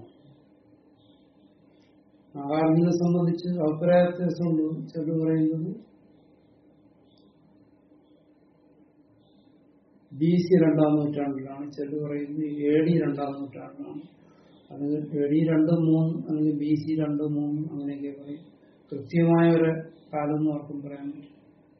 നാഗാർജുനെ സംബന്ധിച്ച് അഭിപ്രായ വ്യത്യാസമുണ്ട് ചിലർ പറയുന്നത് ബി സി രണ്ടാം നൂറ്റാണ്ടിലാണ് ചിലർ പറയുന്നത് എ ഡി രണ്ടാം നൂറ്റാണ്ടിലാണ് അല്ലെങ്കിൽ എ ഡി രണ്ടും മൂന്നും അല്ലെങ്കിൽ ബി സി രണ്ടും മൂന്നും അങ്ങനെയൊക്കെ പറയും കൃത്യമായ ഒരു കാലം എന്ന് ആർക്കും പറയാൻ പറ്റും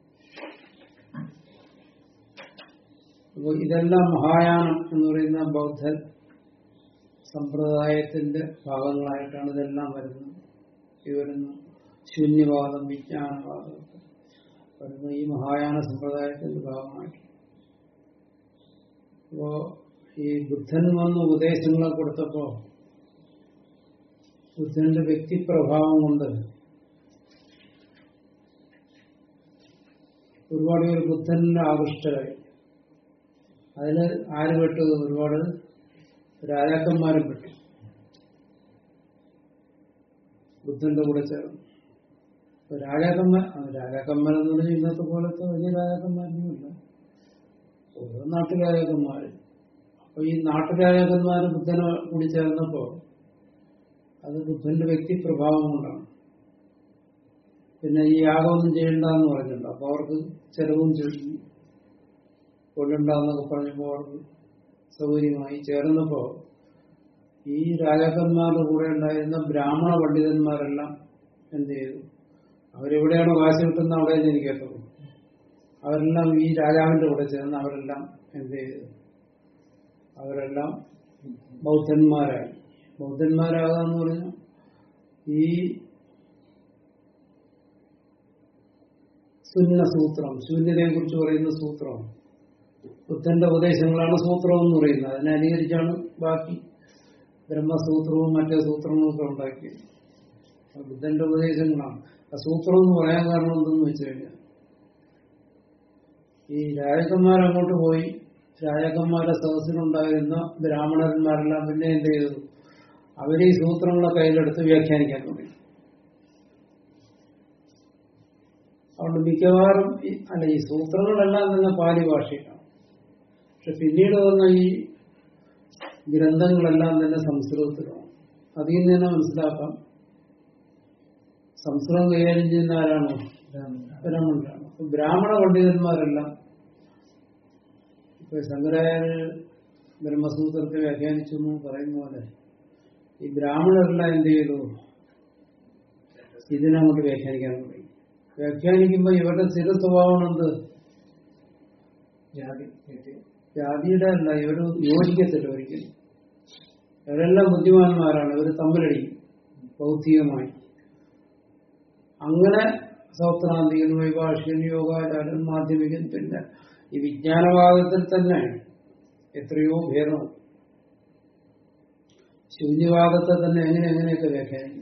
അപ്പോൾ ഇതെല്ലാം മഹായാനം എന്ന് പറയുന്ന ബൗദ്ധ സമ്പ്രദായത്തിന്റെ ഭാഗങ്ങളായിട്ടാണ് ഇതെല്ലാം വരുന്നത് ഈ വരുന്ന ശൂന്യവാദം വിജ്ഞാനവാദം ഒക്കെ വരുന്ന ഈ മഹായാന സമ്പ്രദായത്തിന്റെ ഭാഗമായിട്ട് അപ്പോ ഈ ബുദ്ധൻ വന്ന് ഉപദേശങ്ങളെ കൊടുത്തപ്പോ ബുദ്ധന്റെ വ്യക്തിപ്രഭാവം കൊണ്ട് ഒരുപാട് പേര് ബുദ്ധനിൽ ആകൃഷ്ടരായി അതിൽ ആര് പെട്ടു ഒരുപാട് രാജാക്കന്മാരും പെട്ടു ബുദ്ധന്റെ കൂടെ ചേർന്ന് ഇപ്പൊ രാജാക്കന്മാർ ആ, രാജാക്കന്മാരെന്ന് പറഞ്ഞാൽ ഇന്നത്തെ പോലത്തെ വലിയ രാജാക്കന്മാരൊന്നുമില്ല ഓരോ നാട്ടുരാജാക്കന്മാര് അപ്പൊ ഈ നാട്ടുരാജാക്കന്മാര് ബുദ്ധനെ കൂടി ചേർന്നപ്പോ അത് ബുദ്ധന്റെ വ്യക്തിപ്രഭാവം കൊണ്ടാണ് പിന്നെ ഈ യാഗമൊന്നും ചെയ്യണ്ടെന്ന് പറഞ്ഞിട്ടുണ്ട് അപ്പൊ അവർക്ക് ചെലവും ചെയ്യും കൊല്ലണ്ടെന്നൊക്കെ പറഞ്ഞപ്പോൾ അവർക്ക് സൗകര്യമായി ചേർന്നപ്പോ ഈ രാജാക്കന്മാരുടെ കൂടെ ഉണ്ടായിരുന്ന ബ്രാഹ്മണ പണ്ഡിതന്മാരെല്ലാം എന്ത് ചെയ്തു അവരെവിടെയാണോ കാശ് കിട്ടുന്ന അവിടെ ജനിക്കത്തുള്ളൂ അവരെല്ലാം ഈ രാജാവിന്റെ കൂടെ ചേർന്ന് അവരെല്ലാം എന്ത് ചെയ്തു അവരെല്ലാം ബൗദ്ധന്മാരായി ബൗദ്ധന്മാരാകാന്ന് പറഞ്ഞാൽ ഈ ശൂന്യ സൂത്രം ശൂന്യതയെ കുറിച്ച് പറയുന്ന സൂത്രം ബുദ്ധന്റെ ഉപദേശങ്ങളാണ് സൂത്രം എന്ന് പറയുന്നത് അതിനെ അനുകരിച്ചാണ് ബാക്കി ബ്രഹ്മസൂത്രവും മറ്റേ സൂത്രങ്ങളും ഒക്കെ ഉണ്ടാക്കിയത് അത് ബുദ്ധന്റെ ഉപദേശങ്ങളാണ് ആ സൂത്രം എന്ന് പറയാൻ കാരണം എന്തെന്ന് വെച്ച് കഴിഞ്ഞാൽ ഈ രാജകന്മാരങ്ങോട്ട് പോയി രാജകന്മാരുടെ സദസ്സിലുണ്ടായിരുന്ന ബ്രാഹ്മണന്മാരെല്ലാം പിന്നെ എന്ത് ചെയ്തു അവർ ഈ സൂത്രങ്ങളെ കയ്യിലെടുത്ത് വ്യാഖ്യാനിക്കാൻ തുടങ്ങി അതുകൊണ്ട് മിക്കവാറും ഈ- അല്ല ഈ സൂത്രങ്ങളെല്ലാം തന്നെ പാലി ഭാഷയിലാണ് പക്ഷെ പിന്നീട് വന്ന ഈ ഗ്രന്ഥങ്ങളെല്ലാം തന്നെ സംസ്കൃതത്തിലാണ് അതിൽ നിന്ന് തന്നെ മനസ്സിലാക്കാം സംസ്കൃതം കൈകാര്യം ചെയ്യുന്ന ആരാണ് ബ്രാഹ്മണരാണ് അപ്പൊ ബ്രാഹ്മണ പണ്ഡിതന്മാരെല്ലാം ഇപ്പൊ ശങ്കരാചാര്യ ബ്രഹ്മസൂത്രത്തെ വ്യാഖ്യാനിച്ചു എന്ന് പറയുന്ന പോലെ ഈ ബ്രാഹ്മണരെല്ലാം എന്ത് ചെയ്തു ഇതിനങ്ങോട്ട് വ്യാഖ്യാനിക്കാൻ തുടങ്ങി വ്യാഖ്യാനിക്കുമ്പോൾ ഇവരുടെ സ്ഥിര സ്വഭാവം എന്ത് ജാതി കേട്ട് ജാതിയുടെ അല്ല ഇവർ യോജിക്കത്തില്ല ഒരിക്കലും ഇവരെല്ലാം ബുദ്ധിമാന്മാരാണ് ഇവർ തമ്മിലടിക്കും ബൗദ്ധികമായി അങ്ങനെ സൗത്രാന്തികൻ വൈഭാഷികൻ യോഗാചാരൻ മാധ്യമികൻ പിന്നെ ഈ വിജ്ഞാനവാദത്തിൽ തന്നെ എത്രയോ ഭേദം ശൂന്യവാദത്തെ തന്നെ എങ്ങനെ എങ്ങനെയൊക്കെ വ്യാഖ്യാനിക്കുന്നു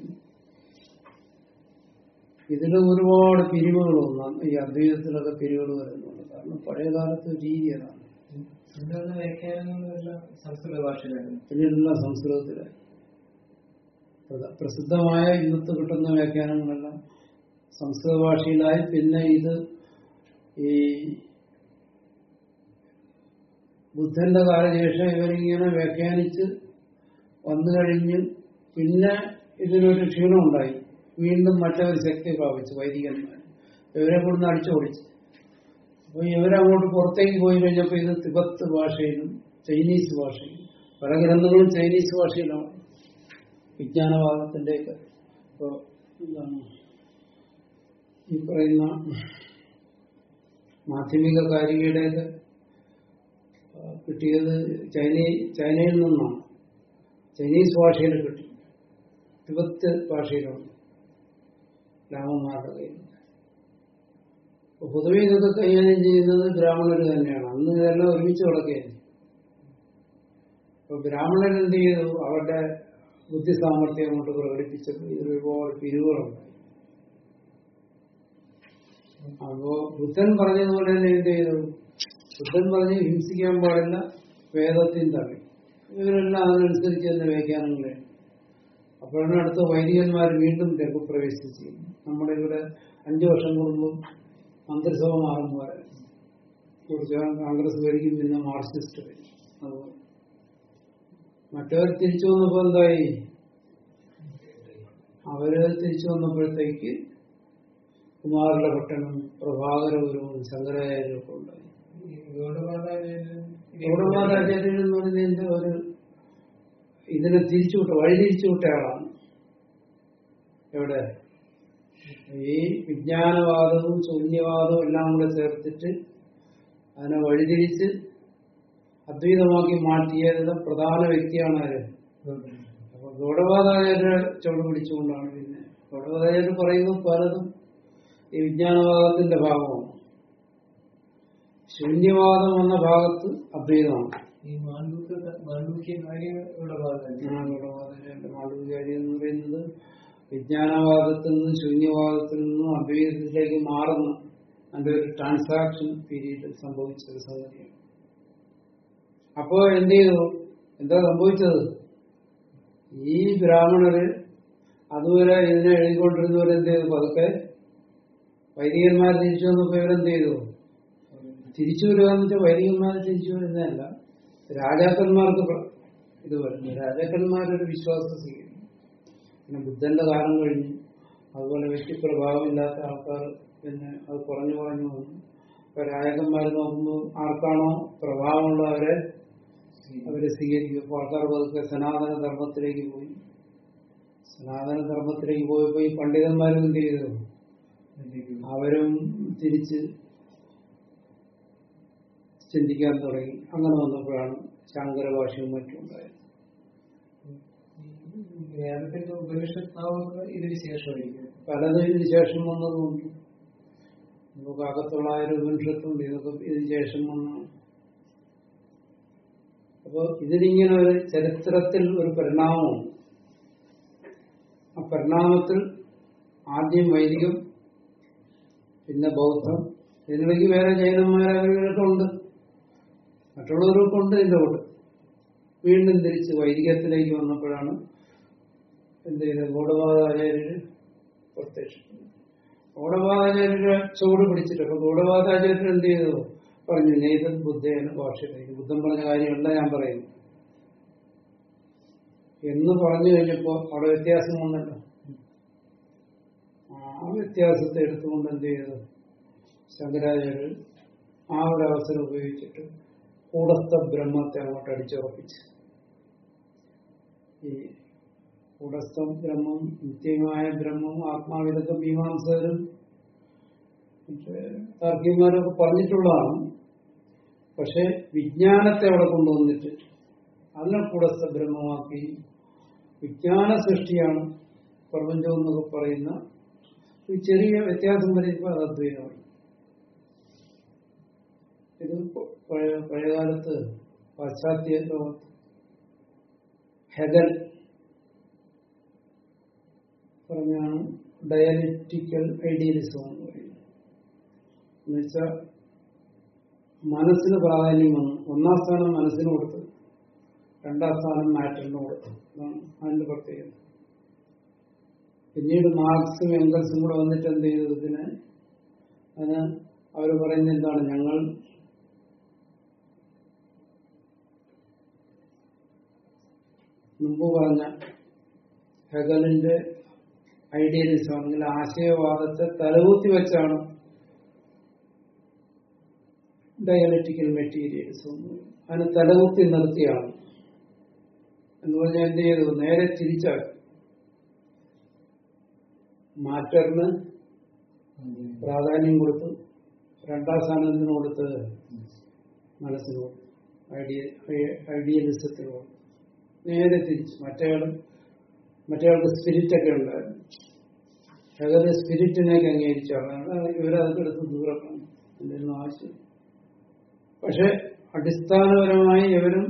ഇതിൽ ഒരുപാട് പിരിവുകളൊന്നാണ് ഈ അദ്വൈതത്തിലൊക്കെ പിരിവുകൾ വരുന്നുണ്ട് കാരണം പഴയ കാലത്ത് രീതി അതാണ് ഇതുള്ള വ്യാഖ്യാനങ്ങളെല്ലാം സംസ്കൃത ഭാഷയിലായിരുന്നു പിന്നീടുള്ള സംസ്കൃതത്തിലായി പ്രധ- പ്രസിദ്ധമായ ഇന്നത്തെ കിട്ടുന്ന വ്യാഖ്യാനങ്ങളെല്ലാം സംസ്കൃത ഭാഷയിലായി പിന്നെ ഇത് ഈ ബുദ്ധന്റെ കാലശേഷം ഇവരിങ്ങനെ വ്യാഖ്യാനിച്ച് വന്നു കഴിഞ്ഞ് പിന്നെ ഇതിനൊരു ക്ഷീണം ഉണ്ടായി വീണ്ടും മറ്റൊരു ശക്തി പ്രാപിച്ചു വൈദികന്മാർ ഇവരെ കൊടുന്ന് അടിച്ചോടിച്ചു അപ്പൊ ഇവരങ്ങോട്ട് പുറത്തേക്ക് പോയി കഴിഞ്ഞപ്പോ ഇത് തിബത്ത് ഭാഷയിലും ചൈനീസ് ഭാഷയിലും പല ഗ്രന്ഥങ്ങളും ചൈനീസ് ഭാഷയിലാണ് വിജ്ഞാനവാദത്തിന്റെയൊക്കെ ഇപ്പൊ എന്താണ് ഈ പറയുന്ന മാധ്യമിക കാരികയുടെയൊക്കെ ആ, കിട്ടിയത് ചൈന ചൈനയിൽ നിന്നാണ് ചൈനീസ് ഭാഷയിൽ കിട്ടി തിബത്ത് ഭാഷയിലാണ് രാമന്മാരുടെ കയ്യിൽ അപ്പൊ പൊതുവെ ഇതൊക്കെ കൈകാര്യം ചെയ്യുന്നത് ബ്രാഹ്മണർ തന്നെയാണ് അന്ന് ഇതെല്ലാം ഒരുമിച്ച് കിടക്കുകയാണ് അപ്പൊ ബ്രാഹ്മണർ എന്ത് ചെയ്തു അവരുടെ ബുദ്ധി സാമർഥ്യം കൊണ്ട് പ്രകടിപ്പിച്ചപ്പോൾ ഇതിൽ ഒരുപാട് പിരിവുകളുണ്ടായി അപ്പോ ബുദ്ധൻ പറഞ്ഞതുപോലെ തന്നെ എന്ത് ചെയ്തു ബുദ്ധൻ പറഞ്ഞ് ഹിംസിക്കാൻ പാടില്ല വേദത്തിൽ തള്ളി ഇവരെല്ലാം അതിനനുസരിച്ച് തന്നെ വ്യാഖ്യാനങ്ങളെ അപ്പോഴാണ് അടുത്ത വൈദികന്മാർ വീണ്ടും രംഗപ്രവേശിച്ചു നമ്മുടെ ഇവിടെ അഞ്ചു വർഷം കൂടുമ്പോൾ മന്ത്രിസഭ മാറുമ്പോൾ കുറച്ച് കോൺഗ്രസ് ഭരിക്കും പിന്നെ മാർക്സിസ്റ്റ് ഭരിക്കും അതുപോലെ മറ്റവർ തിരിച്ചു വന്നപ്പോ എന്തായി അവര് തിരിച്ചു വന്നപ്പോഴത്തേക്ക് കുമാരല ഭട്ടനും പ്രഭാകരപുരവും ശങ്കരാചാര്യരും ഒക്കെ ഉണ്ടായി ഈ ഗൗഡപാദാചാര്യൻ ഗൗഡപാദാചാര്യൻ എന്ന് പറയുന്നതിന്റെ ഒരു ഇതിനെ തിരിച്ചുവിട്ട വഴി തിരിച്ചുവിട്ട ആളാണ് എവിടെ ഈ വിജ്ഞാനവാദവും ശൂന്യവാദവും എല്ലാം കൂടെ ചേർത്തിട്ട് അതിനെ വഴിതിരിച്ച് അദ്വൈതമാക്കി മാറ്റിയത് പ്രധാന വ്യക്തിയാണ് ആര് അപ്പൊ ഗൗഡപാദാചാര്യ ചുവട് പിടിച്ചുകൊണ്ടാണ് പിന്നെ ഗൗഡപാദാചാര്യ പറയുന്നത് പലതും ഈ വിജ്ഞാനവാദത്തിന്റെ ഭാഗമാണ് ശൂന്യവാദം എന്ന ഭാഗത്ത് അദ്വൈതമാണ് ഈ മാണ്ഡൂക്യ മാണ്ഡൂക്യ കാര്യം ഗൗഡപാദാചാര്യൻ ഗൗഡപാദാചാര്യന്റെ മാളവികാരി എന്ന് പറയുന്നത് വിജ്ഞാനവാദത്തിൽ നിന്നും ശൂന്യവാദത്തിൽ നിന്നും അദ്വൈതത്തിലേക്ക് മാറുന്ന അതിന്റെ ഒരു ട്രാൻസാക്ഷൻ പീരീഡ് സംഭവിച്ച ഒരു സംഗതിയാണ് അപ്പോ എന്ത് ചെയ്തു എന്താ സംഭവിച്ചത് ഈ ബ്രാഹ്മണര് അതുവരെ ഇതിനെ എഴുതിക്കൊണ്ടിരുന്നവർ എന്ത് ചെയ്തു പതുക്കെ വൈദികന്മാർ തിരിച്ചു വന്നപ്പോ ഇവരെന്ത് ചെയ്തു തിരിച്ചു വരിക എന്ന് വെച്ചാൽ വൈദികന്മാർ തിരിച്ചു വരുന്നതല്ല രാജാക്കന്മാർക്ക് പ്ര- ഇത് വരുന്നു രാജാക്കന്മാരൊരു വിശ്വാസം സ്വീകരിക്കും പിന്നെ ബുദ്ധന്റെ കാലം കഴിഞ്ഞു അതുപോലെ വ്യക്തിപ്രഭാവമില്ലാത്ത ആൾക്കാർ പിന്നെ അത് കുറഞ്ഞു കുറഞ്ഞു വന്നു അപ്പൊ രാജാക്കന്മാർ നോക്കുമ്പോൾ ആർക്കാണോ പ്രഭാവമുള്ളവരെ അവരെ സ്വീകരിക്കും അപ്പോൾ ആൾക്കാർ പതുക്കെ സനാതന ധർമ്മത്തിലേക്ക് പോയി സനാതന ധർമ്മത്തിലേക്ക് പോയപ്പോ ഈ പണ്ഡിതന്മാരും എന്ത് ചെയ്തു അവരും തിരിച്ച് ചിന്തിക്കാൻ തുടങ്ങി അങ്ങനെ വന്നപ്പോഴാണ് ശാങ്കര ഭാഷയും മറ്റും ഉണ്ടായത് വേദത്തിന്റെ ഉപനിഷത്താവുന്നത് ഇതിന് ശേഷമായിരിക്കും പലതും ഇതിന് ശേഷം വന്നതുകൊണ്ട് നമുക്ക് അകത്തുള്ളായിരം ഉപനിഷത്തുണ്ട് ഇതൊക്കെ ഇതിന് ശേഷം വന്നു അപ്പൊ ഇതിനിങ്ങനെ ഒരു ചരിത്രത്തിൽ ഒരു പരിണാമമുണ്ട് ആ പരിണാമത്തിൽ ആദ്യം വൈദികം പിന്നെ ബൗദ്ധം ഇതിനിടയ്ക്ക് വേറെ ജൈനന്മാരവരൊക്കെ ഉണ്ട് മറ്റുള്ളവരൊക്കെ ഉണ്ട് ഇതിന്റെ കൂടെ വീണ്ടും തിരിച്ച് വൈദികത്തിലേക്ക് വന്നപ്പോഴാണ് എന്ത് ചെയ്തത് ഗൗഡപാദാചാര്യര് പ്രത്യക്ഷപ്പെട്ടു ഗൗഡപാദാചാര്യരെ ചൂട് പിടിച്ചിട്ട് അപ്പൊ ഗൗഡപാദാചാര്യർ എന്ത് ചെയ്തു പറഞ്ഞു നെയ്തൻ ബുദ്ധേന ഭാഷയിലേക്ക് ബുദ്ധൻ പറഞ്ഞ കാര്യമല്ല ഞാൻ പറയുന്നു എന്ന് പറഞ്ഞു കഴിഞ്ഞപ്പോ അവിടെ വ്യത്യാസം വന്നല്ലോ ആ വ്യത്യാസത്തെ എടുത്തുകൊണ്ട് എന്ത് ചെയ്തു ശങ്കരാചാര്യർ ആ ഒരു അവസരം ഉപയോഗിച്ചിട്ട് കൂടസ്ഥ ബ്രഹ്മത്തെ അങ്ങോട്ട് അടിച്ചുറപ്പിച്ചു ഈ കൂടസ്ഥം ബ്രഹ്മം നിത്യമായ ബ്രഹ്മം ആത്മാവിതൊക്കെ മീമാംസകരും മറ്റേ താർക്കികന്മാരൊക്കെ പറഞ്ഞിട്ടുള്ളതാണ് പക്ഷെ വിജ്ഞാനത്തെ അവിടെ കൊണ്ടുവന്നിട്ട് അതിനെ കൂടസ്ഥ ബ്രഹ്മമാക്കി വിജ്ഞാന സൃഷ്ടിയാണ് പ്രപഞ്ചം എന്നൊക്കെ പറയുന്ന ഒരു ചെറിയ വ്യത്യാസം വരുമ്പോൾ അത് അദ്വൈതമാണ് ഇത് പഴയ പഴയകാലത്ത് പാശ്ചാത്യ ലോകത്ത് ഹെഗൽ പറഞ്ഞാണ് ഡയലറ്റിക്കൽ ഐഡിയലിസം എന്ന് പറയുന്നത് എന്നുവെച്ചാൽ മനസ്സിന് പ്രാധാന്യം വന്നു ഒന്നാം സ്ഥാനം മനസ്സിന് കൊടുത്തു രണ്ടാം സ്ഥാനം മാറ്ററിന് കൊടുത്തു അതാണ് അതിന്റെ പ്രത്യേകത പിന്നീട് മാർക്സും എംഗൽസും കൂടെ വന്നിട്ട് എന്ത് ചെയ്തു ഇതിനെ അതിന് അവർ പറയുന്നത് എന്താണ് ഞങ്ങൾ മുമ്പ് പറഞ്ഞ ഹെഗലിന്റെ ഐഡിയലിസം അല്ലെങ്കിൽ ആശയവാദത്തെ തലകുത്തി വെച്ചാണ് ഡയലക്റ്റിക്കൽ മെറ്റീരിയൽസ് ഒന്നും അതിനെ തലകുത്തി നിർത്തിയാണ് എന്ന് പറഞ്ഞാൽ എന്ത് ചെയ്തു നേരെ തിരിച്ചാക്കി മാറ്ററിന് പ്രാധാന്യം കൊടുത്തു രണ്ടാം സ്ഥാനത്തിന് കൊടുത്ത് മനസ്സിന് കൊടുത്തു ഐഡിയ ഐഡിയലിസത്തിന് കൊടുത്തു നേരെ തിരിച്ചു മറ്റേയാളും മറ്റേയാൾക്ക് സ്പിരിറ്റ് ഒക്കെ ഉണ്ടായിരുന്നു അതൊരു സ്പിരിറ്റിനെയൊക്കെ അംഗീകരിച്ചാണ് ഇവരതൊക്കെ എടുത്ത് ദൂരമാണ് എന്തെങ്കിലും ആവശ്യം പക്ഷെ അടിസ്ഥാനപരമായി ഇവരും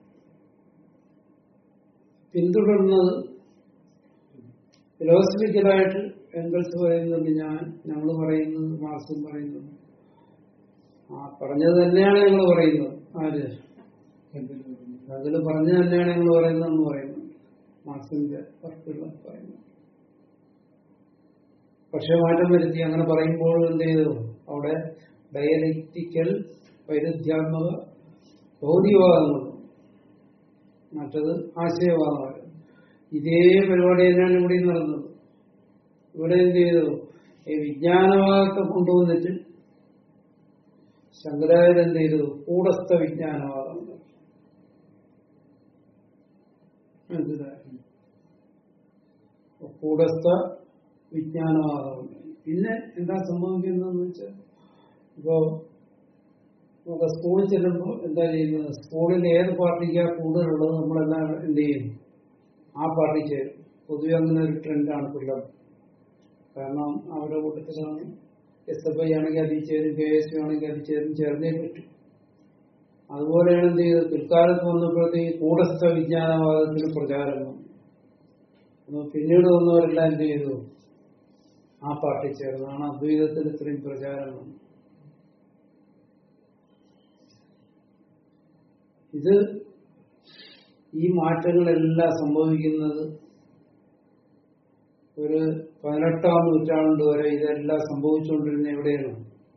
പിന്തുടർന്നത് ഫിലോസഫിക്കലായിട്ട് എംഗൾസ് പറയുന്നുണ്ട് ഞാൻ ഞങ്ങൾ പറയുന്നത് മാർക്സും പറയുന്നത് ആ പറഞ്ഞത് തന്നെയാണ് ഞങ്ങൾ പറയുന്നത് ആര് അതിൽ പറഞ്ഞു തന്നെയാണ് ഞങ്ങൾ പറയുന്നതെന്ന് പറയുന്നത് മാർക്സിന്റെ വർക്കുകൾ പറയുന്നത് പക്ഷെ മാറ്റം വരുത്തി അങ്ങനെ പറയുമ്പോൾ എന്ത് ചെയ്തു അവിടെ ഡയലക്റ്റിക്കൽ വൈരുദ്ധ്യാത്മക ഭൗതികവാദങ്ങൾ മറ്റത് ആശയവാദമായിരുന്നു ഇതേ പരിപാടി തന്നെയാണ് ഇവിടെ നടന്നത് ഇവിടെ എന്ത് ചെയ്തു ഈ വിജ്ഞാനവാദത്തെ കൊണ്ടുവന്നിട്ട് ശങ്കരാചാര്യ എന്ത് ചെയ്തു കൂടസ്ഥ വിജ്ഞാനവാദം മനസ്സിലായി കൂടസ്ഥ വിജ്ഞാനവാദമുണ്ട് പിന്നെ എന്താ സംഭവിക്കുന്നതെന്ന് വെച്ചാൽ ഇപ്പോ നമുക്ക് സ്കൂളിൽ ചെല്ലുമ്പോൾ എന്താ ചെയ്യുന്നത് സ്കൂളിൽ ഏത് പാർട്ടിക്കാ കൂടുതലുള്ളത് നമ്മളെല്ലാം എന്ത് ചെയ്യും ആ പാർട്ടി ചേരും പൊതുവെ അങ്ങനെ ഒരു ട്രെൻഡാണ് പിള്ളേർ കാരണം അവരുടെ കൂട്ടത്തിലാണ് എസ് എഫ് ഐ ആണെങ്കിൽ അതിൽ ചേരും കെ എസ് യു ആണെങ്കിൽ അതിൽ ചേരും ചേർന്നേ പറ്റും അതുപോലെയാണ് എന്ത് ചെയ്തത് പിൽക്കാലത്ത് വന്നപ്പോഴത്തേക്ക് കൂടസ്ഥ വിജ്ഞാനവാദത്തിന് പ്രചാരം വന്നു അപ്പൊ പിന്നീട് വന്നവരെല്ലാം എന്ത് ചെയ്തു ആ പാർട്ടി ചേർന്നാണ് അദ്വൈതത്തിന് ഇത്രയും പ്രചാരം വന്നു ഇത് ഈ മാറ്റങ്ങളെല്ലാം സംഭവിക്കുന്നത് ഒരു പതിനെട്ടാം നൂറ്റാണ്ട് വരെ ഇതെല്ലാം സംഭവിച്ചുകൊണ്ടിരുന്ന എവിടെയാണ്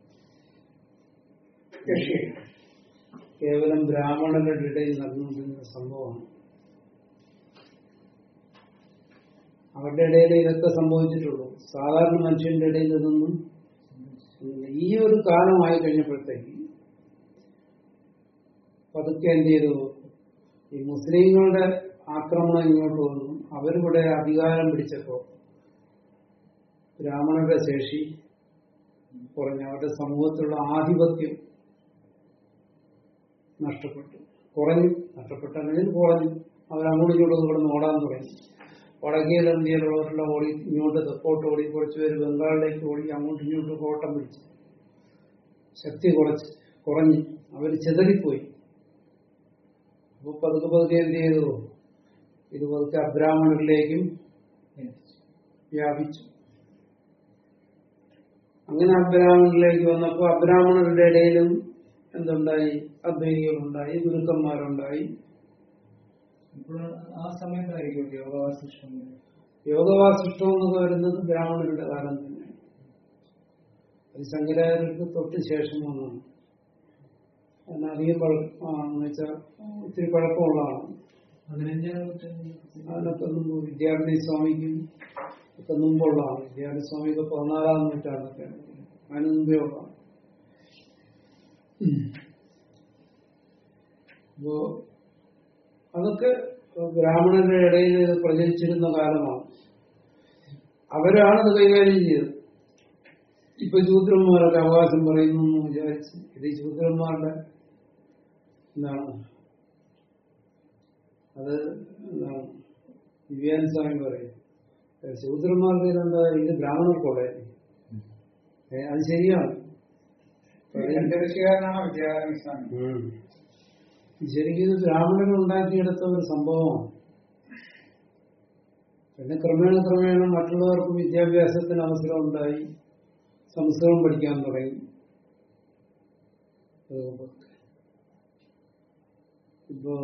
റഷ്യയിൽ. കേവലം ബ്രാഹ്മണരുടെ ഇടയിൽ നടന്നുകൊണ്ടിരുന്ന സംഭവമാണ് അവരുടെ ഇടയിൽ ഇതൊക്കെ സംഭവിച്ചിട്ടുള്ളൂ സാധാരണ മനുഷ്യന്റെ ഇടയിൽ ഇതൊന്നും ഈ ഒരു കാലമായി കഴിഞ്ഞപ്പോഴത്തേക്ക് പതുക്കെ എന്ത് ചെയ്തു ഈ മുസ്ലിങ്ങളുടെ ആക്രമണം ഇങ്ങോട്ട് വന്നു അവരിവിടെ അധികാരം പിടിച്ചപ്പോ ബ്രാഹ്മണരുടെ ശേഷി കുറഞ്ഞു അവരുടെ സമൂഹത്തിലുള്ള ആധിപത്യം നഷ്ടപ്പെട്ടു കുറഞ്ഞു നഷ്ടപ്പെട്ടെങ്കിൽ കുറഞ്ഞു അവരങ്ങോട്ടും ഇങ്ങോട്ടും കിടന്ന് ഓടാൻ തുടങ്ങി വടക്കേ ഇന്ത്യയിലുള്ളവരെല്ലാം ഓടി ഇങ്ങോട്ട് തെക്കോട്ട് ഓടി കുറച്ച് പേര് ബംഗാളിലേക്ക് ഓടി അങ്ങോട്ടും ഇങ്ങോട്ടും ഓട്ടം പിടിച്ചു ശക്തി കുറച്ച് കുറഞ്ഞു അവർ ചിതറിപ്പോയി അപ്പൊ പതുക്കെ പതുക്കെ എന്ത് ചെയ്തു ഇത് പതുക്കെ അബ്രാഹ്മണരിലേക്കും വ്യാപിച്ചു അങ്ങനെ അബ്രാഹ്മണരിലേക്ക് വന്നപ്പോൾ അബ്രാഹ്മണരുടെ ഇടയിലും എന്തുണ്ടായി അദ്വൈതികളുണ്ടായി ഗുരുക്കന്മാരുണ്ടായി ഇപ്പോൾ ആ സമയത്തായിരിക്കും യോഗവാസിഷ്ടം യോഗവാസിഷ്ടം എന്നൊക്കെ വരുന്നത് ബ്രാഹ്മണരുടെ കാലം തന്നെയാണ് അത് ശങ്കരാചാര്യർക്ക് തൊട്ട് ശേഷം വന്നതാണ് എന്നാൽ അധികം പഴക്കം എന്ന് വെച്ചാൽ ഇത്തിരി പഴക്കമുള്ളതാണ് പതിനഞ്ചാം നൂറ്റാണ്ടിൽ അതിനൊക്കെ മുമ്പ് വിദ്യാർത്ഥി സ്വാമിക്കും ഒക്കെ മുമ്പുള്ളതാണ് വിദ്യാർത്ഥി സ്വാമിക്ക് പതിനാലാം നൂറ്റാണ്ടൊക്കെയാണ് അതിന് മുമ്പേ ഉള്ളതാണ് അപ്പോ അതൊക്കെ ബ്രാഹ്മണരുടെ ഇടയിൽ ഇത് പ്രചരിച്ചിരുന്ന കാലമാണ് അവരാണ് ഇത് കൈകാര്യം ചെയ്തത് ഇപ്പൊ ശൂദ്രന്മാരൊക്കെ അവകാശം പറയുന്നു എന്ന് വിചാരിച്ച് ഇത് ഈ ശൂദ്രന്മാരുടെ എന്താണ് അത് എന്താണ് വിവേകാനന്ദ സ്വാമി പറയും ഏ, ശൂദ്രന്മാർക്ക് ഇതെന്താ ഇത് ബ്രാഹ്മണർക്കുള്ള അത് ശരിയാണ് രണ്ടുപക്ഷകാരനാണ് വിദ്യാരായണ സ്വാമി ഉം. ശരിക്കും ഇത് ബ്രാഹ്മണർ ഉണ്ടാക്കിയെടുത്ത ഒരു സംഭവമാണ് പിന്നെ ക്രമേണ ക്രമേണ മറ്റുള്ളവർക്ക് വിദ്യാഭ്യാസത്തിന് അവസരം ഉണ്ടായി സംസ്കൃതം പഠിക്കാൻ തുടങ്ങി അതുകൊണ്ട് ഇപ്പോ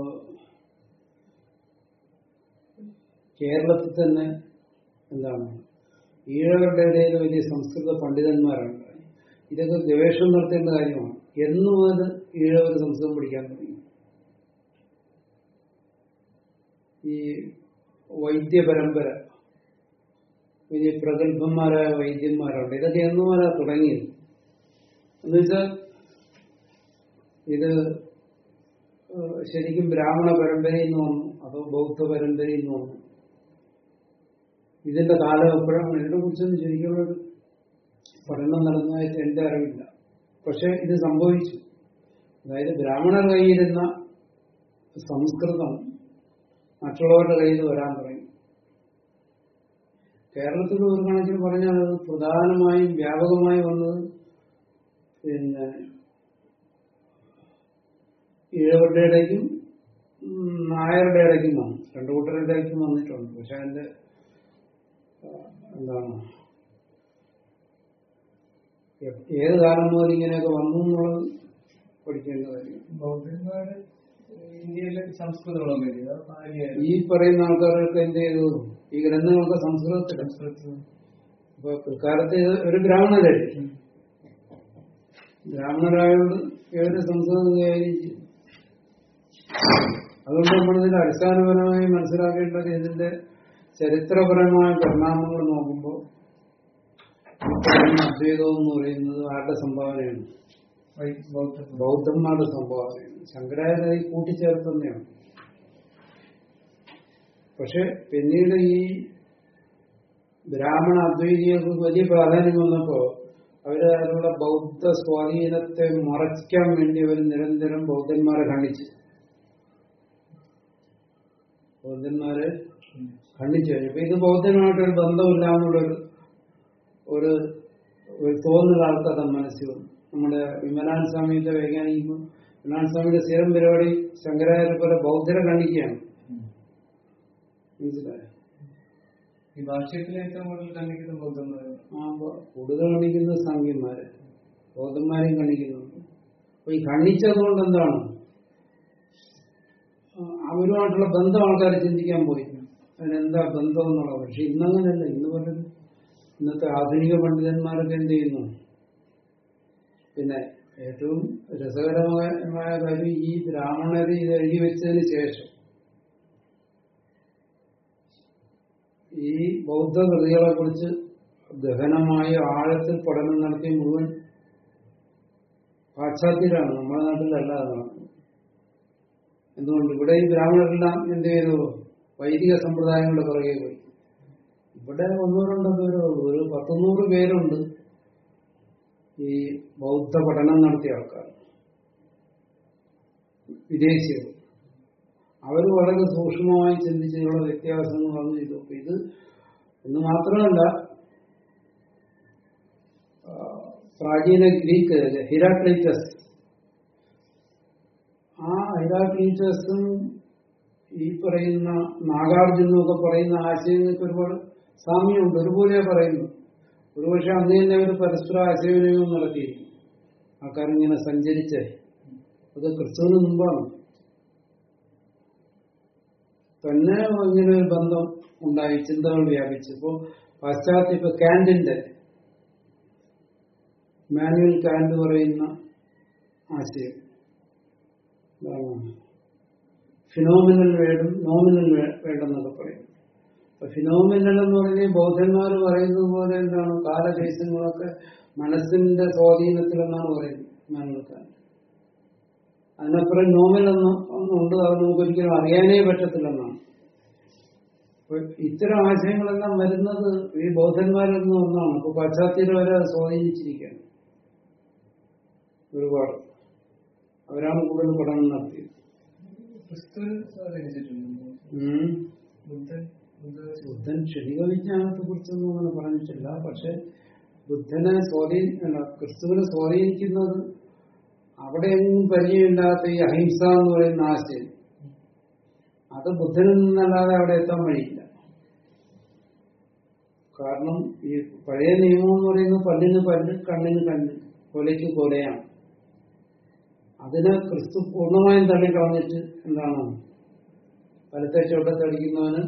കേരളത്തിൽ തന്നെ എന്താണ് ഈഴവരുടെ ഇടയിൽ വലിയ സംസ്കൃത പണ്ഡിതന്മാരുണ്ടായി ഇതൊക്കെ ഗവേഷണം നടത്തേണ്ട കാര്യമാണ് എന്നു മുതൽ ഈഴവർ സംസ്കൃതം പഠിക്കാൻ തുടങ്ങി ഈ വൈദ്യ പരമ്പര വലിയ പ്രഗത്ഭന്മാരായ വൈദ്യന്മാരുണ്ട് ഇതൊക്കെ എന്നു മുതലാ തുടങ്ങിയത് എന്നുവെച്ചാൽ ഇത് ഏഹ്, ശരിക്കും ബ്രാഹ്മണ പരമ്പരയിൽ നിന്ന് വന്നു അതോ ബൗദ്ധ പരമ്പരയിൽ നിന്ന് വന്നു ഇതിന്റെ കാലം എപ്പോഴാണ് ഇതിനെ കുറിച്ചൊന്നും ശരിക്കുള്ള ഒരു പഠനം നടന്നതായിട്ട് എന്റെ അറിവില്ല പക്ഷെ ഇത് സംഭവിച്ചു അതായത് ബ്രാഹ്മണർ കയ്യിരുന്ന സംസ്കൃതം മറ്റുള്ളവരുടെ കയ്യിൽ വരാൻ തുടങ്ങി കേരളത്തിൽ ഒരു കണക്കിന് പറഞ്ഞാൽ അത് പ്രധാനമായും വ്യാപകമായി വന്നത് പിന്നെ ഈഴവരുടെ ഇടയ്ക്കും ഉം, നായരുടെ ഇടയ്ക്കും വന്നു രണ്ടു കൂട്ടരുടെ ഇടയ്ക്കും വന്നിട്ടുണ്ട് പക്ഷെ അതിന്റെ ആ, എന്താണ് എ- ഏത് കാലം മുതൽ ഇങ്ങനെയൊക്കെ വന്നു എന്നുള്ളത് പഠിക്കേണ്ട കാര്യം ബൗദ്ധന്മാര് ഇന്ത്യയിലെ സംസ്കൃതങ്ങളൊക്കെ ഇല്ലേ? അത് പാലിയായിരുന്നു. ഈ പറയുന്ന ആൾക്കാരൊക്കെ എന്ത് ചെയ്തു ഈ ഗ്രന്ഥങ്ങളൊക്കെ സംസ്കൃതത്തിലാണ് സംസ്കൃതത്തിൽ അപ്പൊ പിൽക്കാലത്ത് ഇത് ഒരു ബ്രാഹ്മണരല്ലേ ഉം. ബ്രാഹ്മണരായോണ്ട് ഏതൊരു സംസ്കൃതം കൈകാര്യം ചെയ്യും അതുകൊണ്ട് നമ്മളിതിൽ അടിസ്ഥാനപരമായി മനസ്സിലാക്കേണ്ടത് ഇതിന്റെ ചരിത്രപരമായ പരിണാമങ്ങൾ നോക്കുമ്പോൾ അദ്വൈതം എന്ന് പറയുന്നത് ആരുടെ സംഭാവനയാണ് വൈ- ബൗദ്ധ ബൗദ്ധന്മാരുടെ സംഭാവനയാണ് ശങ്കരാചാര്യ ഈ കൂട്ടിച്ചേർത്തന്നെയാണ് പക്ഷെ പിന്നീട് ഈ ബ്രാഹ്മണ അദ്വൈതികൾക്ക് വലിയ പ്രാധാന്യം വന്നപ്പോ അവര് അതിലുള്ള ബൗദ്ധ സ്വാധീനത്തെ മറയ്ക്കാൻ വേണ്ടി അവർ നിരന്തരം ബൗദ്ധന്മാരെ ഖണ്ഡിച്ചു ബൗദ്ധന്മാരെ ഖണ്ഡിച്ചു കഴിഞ്ഞപ്പോ ഇത് ബൗദ്ധനുമായിട്ടൊരു ബന്ധമില്ല എന്നുള്ളൊരു ഒരു ഒരു തോന്നൽ ആൾക്കാരുടെ മനസ്സിൽ വന്നു നമ്മുടെ വിമലാൻ സ്വാമിയുടെ വൈജ്ഞാനിക്കുമ്പോൾ വിമലാൻ സ്വാമിയുടെ സ്ഥിരം പരിപാടി ശങ്കരാചാര്യ പോലെ ബൗദ്ധരെ ഖണ്ഡിക്കുകയാണ് മനസ്സിലായോ ഈ ഭാഷ്യത്തിൽ ഏറ്റവും കൂടുതൽ കണ്ടിരിക്കുന്ന ബൗദ്ധന്മാരാണ് ആ ബ- കൂടുതൽ ഖണ്ഡിക്കുന്നത് സംഖ്യന്മാരെ ബൗദ്ധന്മാരെയും ഖണ്ഡിക്കുന്നുണ്ട് അപ്പൊ ഈ ഖണ്ഡിച്ചതുകൊണ്ട് എന്താണ് ആ, അവരുമായിട്ടുള്ള ബന്ധം ആൾക്കാർ ചിന്തിക്കാൻ പോയി അതിനെന്താ ബന്ധം എന്നുള്ളത് പക്ഷെ ഇന്നങ്ങനെയല്ല ഇന്ന് പറഞ്ഞത് ഇന്നത്തെ ആധുനിക പണ്ഡിതന്മാരൊക്കെ എന്ത് ചെയ്യുന്നു പിന്നെ ഏറ്റവും രസകരമായ കാര്യം ഈ ബ്രാഹ്മണര് ഇത് എഴുതി വെച്ചതിന് ശേഷം ഈ ബൗദ്ധ കൃതികളെ കുറിച്ച് ഗഹനമായി ആഴത്തിൽ പഠനം നടത്തിയ മുഴുവൻ പാശ്ചാത്യരാണ് നമ്മുടെ നാട്ടിലല്ല അത് നടക്കുന്നത് എന്തുകൊണ്ട് ഇവിടെ ഈ ബ്രാഹ്മണരെല്ലാം എന്ത് ചെയ്തു വൈദിക സമ്പ്രദായങ്ങളുടെ പുറകെ പോയി ഇവിടെ ഒന്നോ രണ്ടോ പേരോ ഉള്ളൂ ഒരു പത്തുനൂറ് പേരുണ്ട് ഈ ബൗദ്ധ പഠനം നടത്തിയ ആൾക്കാർ വിദേശികൾ അവർ വളരെ സൂക്ഷ്മമായി ചിന്തിച്ചതിനുള്ള വ്യത്യാസങ്ങൾ വന്നു ചെയ്തു അപ്പൊ ഇത് എന്ന് മാത്രമല്ല ആ, പ്രാചീന ഗ്രീക്ക് ഹിരാക്ലീറ്റസ് ആ ഹിരാക്ലീറ്റസും ഈ പറയുന്ന നാഗാർജുനും ഒക്കെ പറയുന്ന ആശയങ്ങൾക്ക് ഒരുപാട് സാമ്യമുണ്ട് ഒരുപോലെ പറയുന്നു ഒരുപക്ഷെ അന്ന് തന്നെ അവർ പരസ്പര ആശയവിനിമയം നടത്തിയിരിക്കും ആൾക്കാരിങ്ങനെ സഞ്ചരിച്ച് അത് ക്രിസ്തുവിന് മുമ്പാണ് തന്നെ ഇങ്ങനെ ഒരു ബന്ധം ഉണ്ടായി ചിന്തകൾ വ്യാപിച്ചു ഇപ്പോ പാശ്ചാത്യ ഇപ്പൊ കാന്റിന്റെ മാനുവൽ കാന്റ് പറയുന്ന ആശയം ഫിനോമിനൽ വേണം നോമിനൽ വേണ്ടെന്നൊക്കെ പറയും അപ്പൊ ഫിനോമിനൽ എന്ന് പറഞ്ഞാൽ ബൗദ്ധന്മാർ പറയുന്നത് പോലെ എന്താണ് കാലദേശങ്ങളൊക്കെ മനസ്സിന്റെ സ്വാധീനത്തിലെന്നാണ് പറയുന്നത് മാനുവൽ കാന്റ് അതിനപ്പുറം നോമിലൊന്നും ഒന്നുണ്ട് അത് നമുക്ക് ഒരിക്കലും അറിയാനേ പറ്റത്തില്ലെന്നാണ് അപ്പൊ ഇത്തരം ആശയങ്ങളെല്ലാം വരുന്നത് ഈ ബൗദ്ധന്മാരിൽ നിന്ന് ഒന്നാണ് അപ്പൊ പാശ്ചാത്യർ വരെ അത് സ്വാധീനിച്ചിരിക്കുകയാണ് ഒരുപാട് അവരാണ് കൂടുതൽ പഠനം നടത്തിയത് ക്രിസ്തുവിൽ സ്വാധീനിച്ചിട്ടുണ്ട് ഉം. ബുദ്ധൻ ബുദ്ധ ബുദ്ധൻ ക്ഷണിക വിജ്ഞാനത്തെ കുറിച്ചൊന്നും അങ്ങനെ പറഞ്ഞിട്ടില്ല പക്ഷെ ബുദ്ധനെ സ്വാധീന ക്രിസ്തുവിനെ സ്വാധീനിക്കുന്നത് അവിടെയെങ്ങും പരിചയമില്ലാത്ത ഈ അഹിംസ എന്ന് പറയുന്ന ആശയം അത് ബുദ്ധനിൽ നിന്നല്ലാതെ അവിടെ എത്താൻ വഴിയില്ല കാരണം ഈ പഴയ നിയമം എന്ന് പറയുന്നത് പല്ലിന് പല്ല് കണ്ണിന് കണ്ണ് കൊലയ്ക്ക് കൊലയാണ് അതിനെ ക്രിസ്തു പൂർണ്ണമായും തള്ളിക്കളഞ്ഞിട്ട് എന്താണ് വലത്തെ ചുവട്ടത്തടിക്കുന്നവന്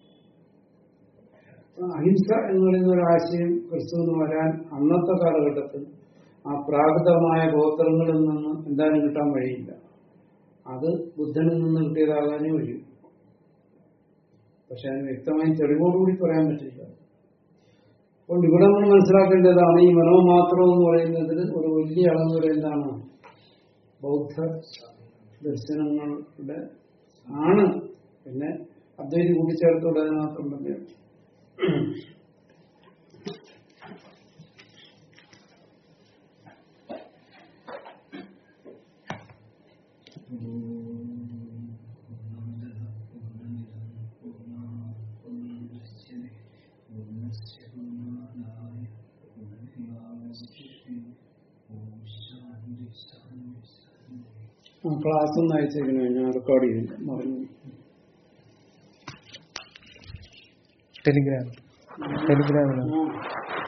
അഹിംസ എന്ന് പറയുന്ന ഒരു ആശയം ക്രിസ്തുവിന് വരാൻ അന്നത്തെ കാലഘട്ടത്തിൽ ആ പ്രാകൃതമായ ഗോത്രങ്ങളിൽ നിന്ന് എന്തായാലും കിട്ടാൻ വഴിയില്ല അത് ബുദ്ധനിൽ നിന്ന് കിട്ടിയതാകാനേ വഴി പക്ഷെ അതിന് വ്യക്തമായി തെളിവോടുകൂടി പറയാൻ പറ്റില്ല അപ്പോൾ ഇവിടെ നമ്മൾ മനസ്സിലാക്കേണ്ടതാണ് ഈ മനോമാത്രം എന്ന് പറയുന്നതിൽ ഒരു വലിയ അളവ് വരെ എന്താണ് ബൗദ്ധ ദർശനങ്ങളുടെ ആണ് പിന്നെ അദ്വൈതി കൂട്ടിച്ചേർത്തോടെ മാത്രം പറഞ്ഞു ക്ലാസ് ഒന്ന് അയച്ചേക്കണേ ഞാൻ റെക്കോർഡ് ചെയ്തില്ല മറന്നു ടെലിഗ്രാം ടെലിഗ്രാമിലാണ് ആ